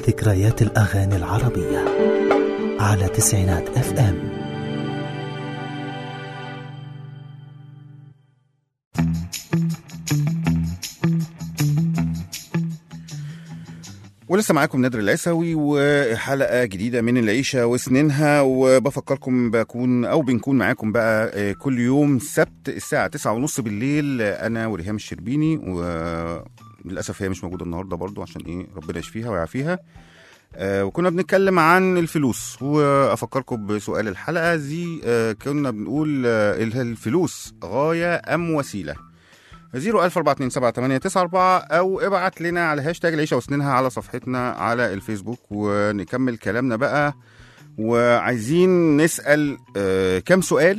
S5: ذكريات الأغاني العربية على تسعينات اف ام
S2: ولسه معاكم نادر العيسوي وحلقة جديدة من العيشة وسنينها وبفكركم بكون أو بنكون معاكم بقى آه، كل يوم سبت الساعة تسعة ونص بالليل آه، أنا وريهام الشربيني وللأسف هي مش موجودة النهاردة برضو عشان إيه ربنا يشفيها ويعافيها آه، وكنا بنتكلم عن الفلوس وأفكركم بسؤال الحلقة دي آه، كنا بنقول آه، الفلوس غاية أم وسيلة 014278994 او ابعت لنا على هاشتاج العيشه وسنينها على صفحتنا على الفيسبوك ونكمل كلامنا بقى وعايزين نسال آه كم سؤال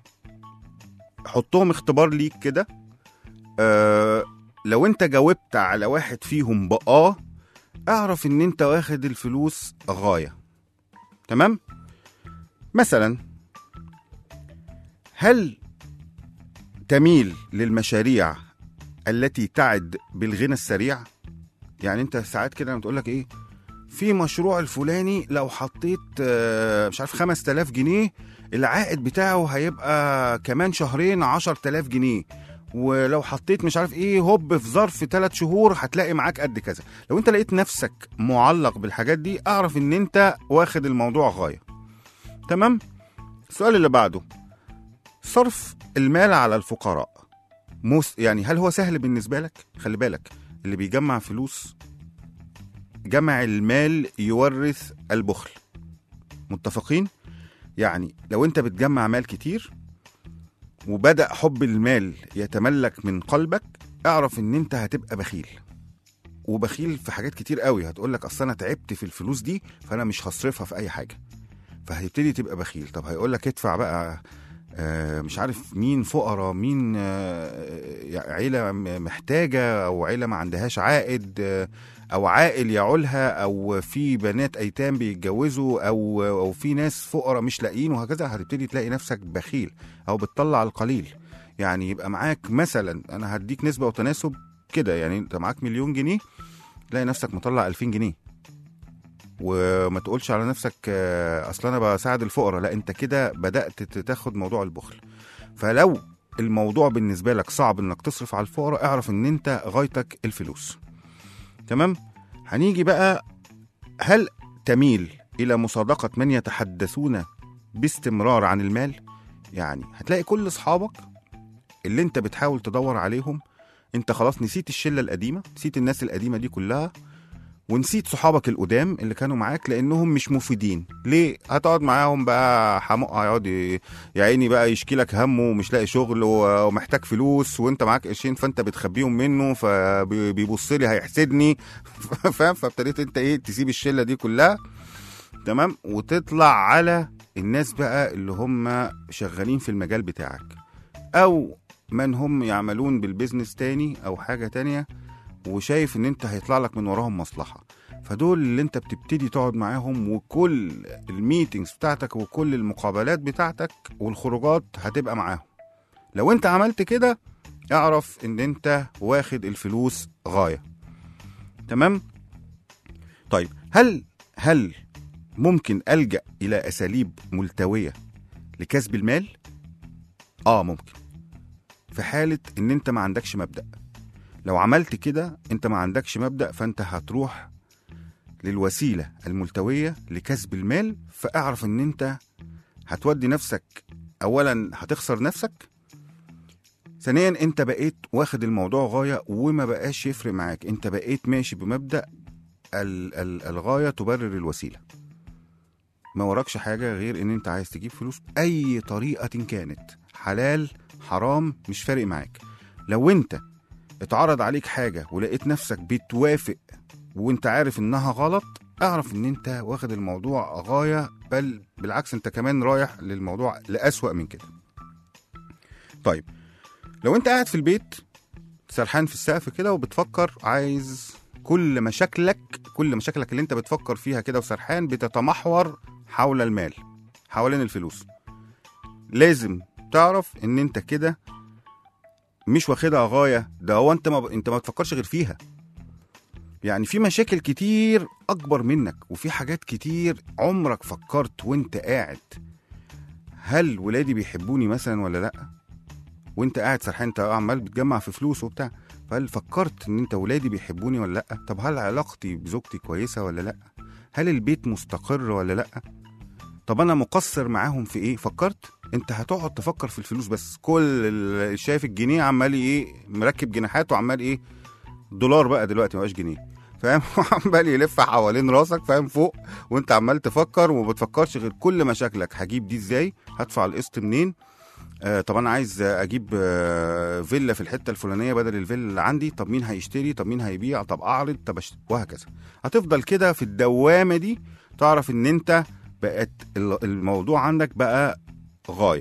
S2: حطهم اختبار ليك كده آه لو انت جاوبت على واحد فيهم بآه اعرف ان انت واخد الفلوس غايه تمام مثلا هل تميل للمشاريع التي تعد بالغنى السريع يعني انت ساعات كده لما تقول لك ايه في مشروع الفلاني لو حطيت آه، مش عارف 5000 جنيه العائد بتاعه هيبقى كمان شهرين 10000 جنيه ولو حطيت مش عارف ايه هوب في ظرف ثلاث شهور هتلاقي معاك قد كذا لو انت لقيت نفسك معلق بالحاجات دي اعرف ان انت واخد الموضوع غايه تمام السؤال اللي بعده صرف المال على الفقراء موس يعني هل هو سهل بالنسبة لك؟ خلي بالك اللي بيجمع فلوس جمع المال يورث البخل متفقين؟ يعني لو انت بتجمع مال كتير وبدأ حب المال يتملك من قلبك اعرف ان انت هتبقى بخيل وبخيل في حاجات كتير قوي هتقول لك اصل انا تعبت في الفلوس دي فانا مش هصرفها في اي حاجه فهتبتدي تبقى بخيل طب هيقول لك ادفع بقى آه، مش عارف مين فقراء مين آه، عيلة م- محتاجة أو عيلة ما عندهاش عائد آه، أو عائل يعولها أو في بنات أيتام بيتجوزوا أو أو في ناس فقراء مش لاقيين وهكذا هتبتدي تلاقي نفسك بخيل أو بتطلع القليل يعني يبقى معاك مثلا أنا هديك نسبة وتناسب كده يعني أنت معاك مليون جنيه تلاقي نفسك مطلع 2000 جنيه وما تقولش على نفسك آه، اصل انا بساعد الفقراء لا انت كده بدات تاخد موضوع البخل فلو الموضوع بالنسبه لك صعب انك تصرف على الفقراء اعرف ان انت غايتك الفلوس تمام هنيجي بقى هل تميل الى مصادقه من يتحدثون باستمرار عن المال يعني هتلاقي كل اصحابك اللي انت بتحاول تدور عليهم انت خلاص نسيت الشله القديمه نسيت الناس القديمه دي كلها ونسيت صحابك القدام اللي كانوا معاك لانهم مش مفيدين ليه هتقعد معاهم بقى حمق هيقعد ي- يا عيني بقى يشكي لك همه ومش لاقي شغل و- ومحتاج فلوس وانت معاك قرشين فانت بتخبيهم منه فبيبص لي هيحسدني فاهم فابتديت انت ايه تسيب الشله دي كلها تمام وتطلع على الناس بقى اللي هم شغالين في المجال بتاعك او من هم يعملون بالبيزنس تاني او حاجه تانيه وشايف ان انت هيطلع لك من وراهم مصلحه فدول اللي انت بتبتدي تقعد معاهم وكل الميتينجز بتاعتك وكل المقابلات بتاعتك والخروجات هتبقى معاهم لو انت عملت كده اعرف ان انت واخد الفلوس غايه تمام طيب هل هل ممكن الجا الى اساليب ملتويه لكسب المال اه ممكن في حاله ان انت ما عندكش مبدا لو عملت كده انت ما عندكش مبدا فانت هتروح للوسيله الملتويه لكسب المال فاعرف ان انت هتودي نفسك اولا هتخسر نفسك ثانيا انت بقيت واخد الموضوع غايه وما بقاش يفرق معاك انت بقيت ماشي بمبدا ال- ال- الغايه تبرر الوسيله ما وراكش حاجه غير ان انت عايز تجيب فلوس باي طريقه كانت حلال حرام مش فارق معاك لو انت اتعرض عليك حاجه ولقيت نفسك بتوافق وانت عارف انها غلط اعرف ان انت واخد الموضوع غايه بل بالعكس انت كمان رايح للموضوع لأسوأ من كده طيب لو انت قاعد في البيت سرحان في السقف كده وبتفكر عايز كل مشاكلك كل مشاكلك اللي انت بتفكر فيها كده وسرحان بتتمحور حول المال حوالين الفلوس لازم تعرف ان انت كده مش واخدها غايه ده هو انت ما ب... انت ما بتفكرش غير فيها يعني في مشاكل كتير اكبر منك وفي حاجات كتير عمرك فكرت وانت قاعد هل ولادي بيحبوني مثلا ولا لا وانت قاعد سرحان انت عمال بتجمع في فلوس وبتاع فهل فكرت ان انت ولادي بيحبوني ولا لا طب هل علاقتي بزوجتي كويسه ولا لا هل البيت مستقر ولا لا طب انا مقصر معاهم في ايه فكرت انت هتقعد تفكر في الفلوس بس كل ال- شايف الجنيه عمال ايه مركب جناحات وعمال ايه دولار بقى دلوقتي مبقاش جنيه فاهم عمال يلف حوالين راسك فاهم فوق وانت عمال تفكر وما بتفكرش غير كل مشاكلك هجيب دي ازاي هدفع القسط منين آه طب انا عايز آه، اجيب آه فيلا في الحته الفلانيه بدل الفيلا اللي عندي طب مين هيشتري طب مين هيبيع طب اعرض طب أشت... وهكذا هتفضل كده في الدوامه دي تعرف ان انت بقت ال- الموضوع عندك بقى غايه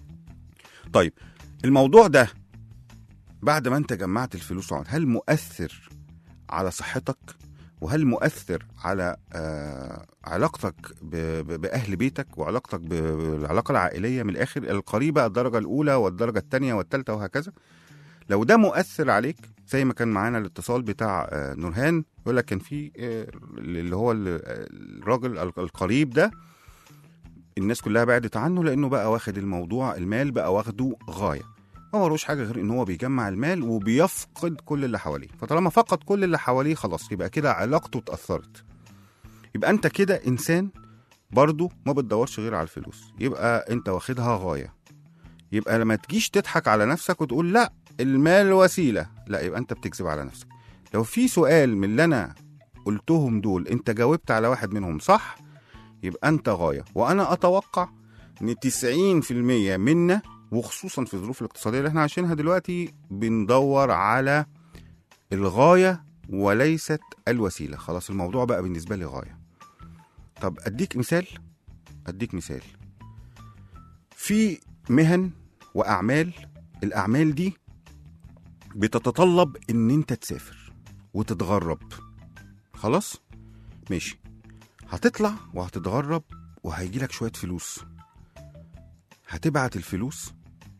S2: طيب الموضوع ده بعد ما انت جمعت الفلوس وعملت هل مؤثر على صحتك وهل مؤثر على آه علاقتك ب- ب- باهل بيتك وعلاقتك ب- بالعلاقه العائليه من الاخر القريبه الدرجه الاولى والدرجه الثانيه والثالثه وهكذا لو ده مؤثر عليك زي ما كان معانا الاتصال بتاع آه، نورهان يقول لك كان في آه، اللي هو ال- الراجل ال- القريب ده الناس كلها بعدت عنه لانه بقى واخد الموضوع المال بقى واخده غايه ما وروش حاجه غير ان هو بيجمع المال وبيفقد كل اللي حواليه فطالما فقد كل اللي حواليه خلاص يبقى كده علاقته اتاثرت يبقى انت كده انسان برضو ما بتدورش غير على الفلوس يبقى انت واخدها غايه يبقى لما تجيش تضحك على نفسك وتقول لا المال وسيله لا يبقى انت بتكذب على نفسك لو في سؤال من اللي انا قلتهم دول انت جاوبت على واحد منهم صح يبقى انت غايه وانا اتوقع ان 90% منا وخصوصا في الظروف الاقتصاديه اللي احنا عايشينها دلوقتي بندور على الغايه وليست الوسيله خلاص الموضوع بقى بالنسبه لي غايه طب اديك مثال اديك مثال في مهن واعمال الاعمال دي بتتطلب ان انت تسافر وتتغرب خلاص ماشي هتطلع وهتتغرب وهيجي لك شويه فلوس هتبعت الفلوس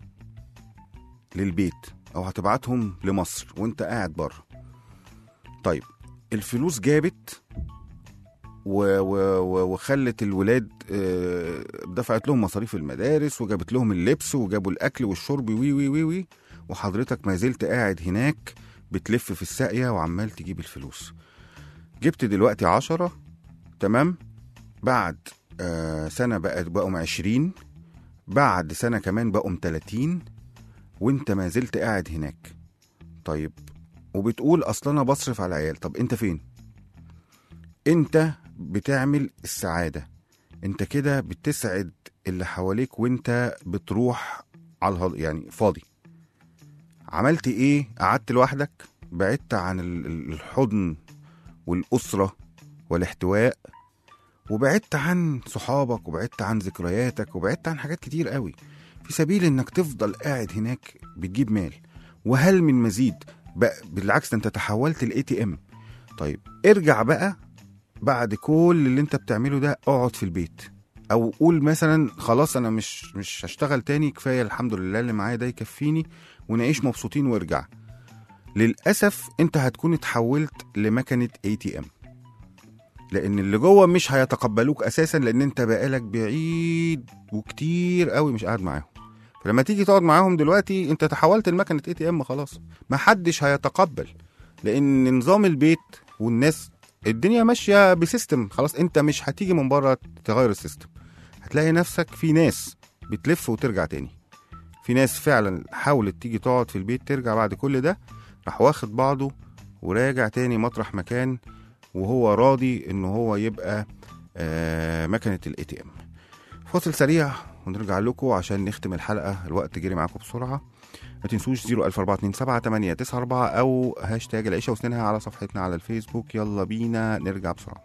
S2: للبيت او هتبعتهم لمصر وانت قاعد بره طيب الفلوس جابت و و و وخلت الولاد آه، دفعت لهم مصاريف المدارس وجابت لهم اللبس وجابوا الاكل والشرب وي وي وي وي وحضرتك ما زلت قاعد هناك بتلف في الساقيه وعمال تجيب الفلوس جبت دلوقتي عشرة تمام بعد آه سنة بقت بقوا عشرين بعد سنة كمان بقوا 30 وانت ما زلت قاعد هناك طيب وبتقول اصل انا بصرف على العيال طب انت فين انت بتعمل السعادة انت كده بتسعد اللي حواليك وانت بتروح على الهض... يعني فاضي عملت ايه قعدت لوحدك بعدت عن ال- ال- الحضن والأسرة والاحتواء وبعدت عن صحابك وبعدت عن ذكرياتك وبعدت عن حاجات كتير قوي في سبيل انك تفضل قاعد هناك بتجيب مال وهل من مزيد بقى بالعكس ده انت تحولت الاي تي ام طيب ارجع بقى بعد كل اللي انت بتعمله ده اقعد في البيت او قول مثلا خلاص انا مش مش هشتغل تاني كفايه الحمد لله اللي معايا ده يكفيني ونعيش مبسوطين وارجع للاسف انت هتكون اتحولت لمكنه اي تي ام لان اللي جوه مش هيتقبلوك اساسا لان انت بقالك بعيد وكتير قوي مش قاعد معاهم فلما تيجي تقعد معاهم دلوقتي انت تحولت لمكنه اي تي ام خلاص ما حدش هيتقبل لان نظام البيت والناس الدنيا ماشيه بسيستم خلاص انت مش هتيجي من بره تغير السيستم هتلاقي نفسك في ناس بتلف وترجع تاني في ناس فعلا حاولت تيجي تقعد في البيت ترجع بعد كل ده راح واخد بعضه وراجع تاني مطرح مكان وهو راضي ان هو يبقى آه مكنه الاي تي ام فاصل سريع ونرجع لكم عشان نختم الحلقه الوقت جري معاكم بسرعه ما تنسوش 00427 او هاشتاج العيشه وسنينها على صفحتنا على الفيسبوك يلا بينا نرجع بسرعه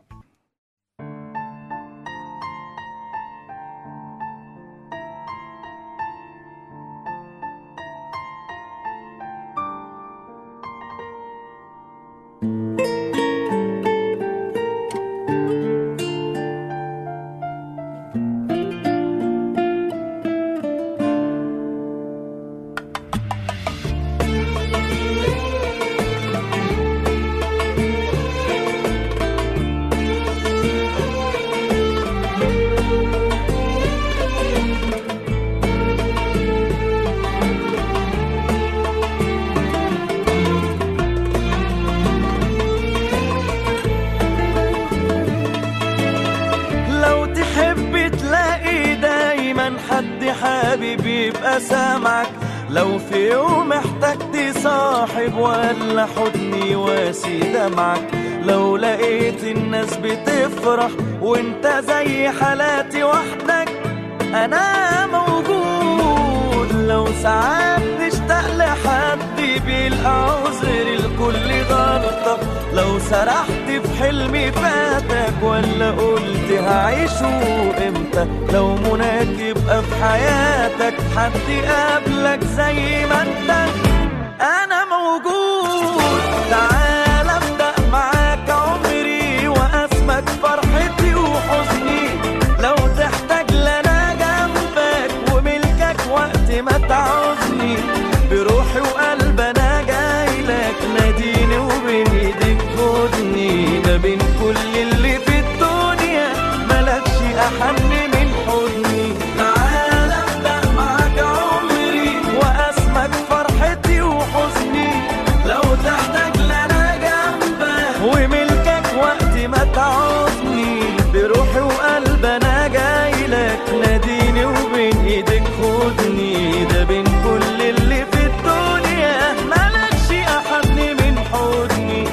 S9: تحب تلاقي دايما حد حابب يبقى سامعك لو في يوم احتجت صاحب ولا حضني واسي دمعك لو لقيت الناس بتفرح وانت زي حالاتي وحدك انا موجود لو ساعات تشتاق لحد بيلقى عذر لكل غلطة لو سرحت في حلمي فاتك ولا قلت هعيشه امتى لو مناك يبقى في حياتك حد قابلك زي ما انت انا موجود تعال ابدا معاك عمري واسمك فرحتي وحزني لو تحتاج لنا جنبك وملكك وقت ما تعوزني بروحي وقلبي انا جاي لك ناديني وبين ايديك خدني ما بين كل اللي في الدنيا ملكش احن من حضني تعال ابدا معاك عمري واسمك فرحتي وحزني لو تحتاج لنا جنبك وملكك وقت ما تعوزني بروحي وقلبي انا جاي لك ناديني وبين ايدك خدني ده بين كل اللي في الدنيا ملكش احن من حضني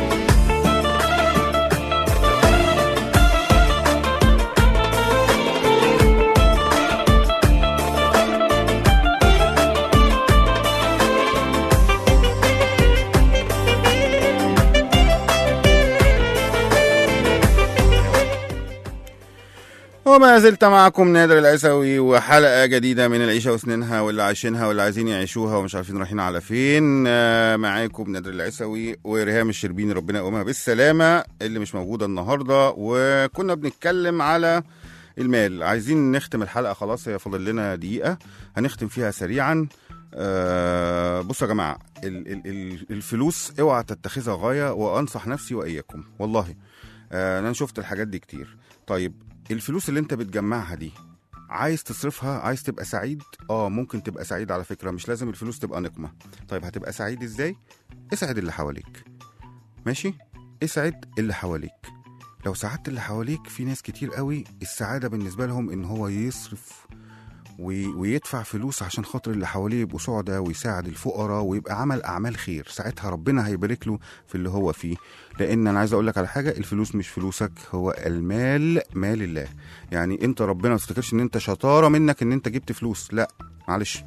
S2: وما زلت معكم نادر العيسوي وحلقة جديدة من العيشة وسنينها واللي عايشينها واللي عايزين يعيشوها ومش عارفين رايحين على فين آه، معاكم نادر العيسوي وريهام الشربيني ربنا يقومها بالسلامة اللي مش موجودة النهاردة وكنا بنتكلم على المال عايزين نختم الحلقة خلاص هي فاضل لنا دقيقة هنختم فيها سريعا آه، بصوا يا جماعة ال- ال- ال- الفلوس اوعى تتخذها غاية وانصح نفسي واياكم والله آه، انا شفت الحاجات دي كتير طيب الفلوس اللي انت بتجمعها دي عايز تصرفها عايز تبقى سعيد اه ممكن تبقى سعيد على فكره مش لازم الفلوس تبقى نقمه طيب هتبقى سعيد ازاي اسعد اللي حواليك ماشي اسعد اللي حواليك لو ساعدت اللي حواليك في ناس كتير قوي السعاده بالنسبه لهم ان هو يصرف وي- ويدفع فلوس عشان خاطر اللي حواليه يبقوا سعداء ويساعد الفقراء ويبقى عمل اعمال خير ساعتها ربنا هيبارك له في اللي هو فيه لان انا عايز اقول لك على حاجه الفلوس مش فلوسك هو المال مال الله يعني انت ربنا ما تفتكرش ان انت شطاره منك ان انت جبت فلوس لا معلش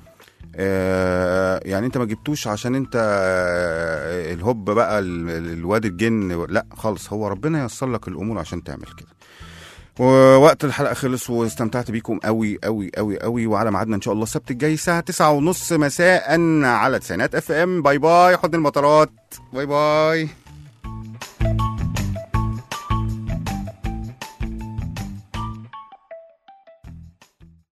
S2: آه يعني انت ما جبتوش عشان انت آه الهوب بقى ال- ال- الواد الجن لا خالص هو ربنا ييسر لك الامور عشان تعمل كده ووقت الحلقه خلص واستمتعت بيكم قوي قوي قوي قوي وعلى ميعادنا ان شاء الله السبت الجاي الساعه 9 ونص مساء على تسعينات اف ام باي باي حضن المطارات باي باي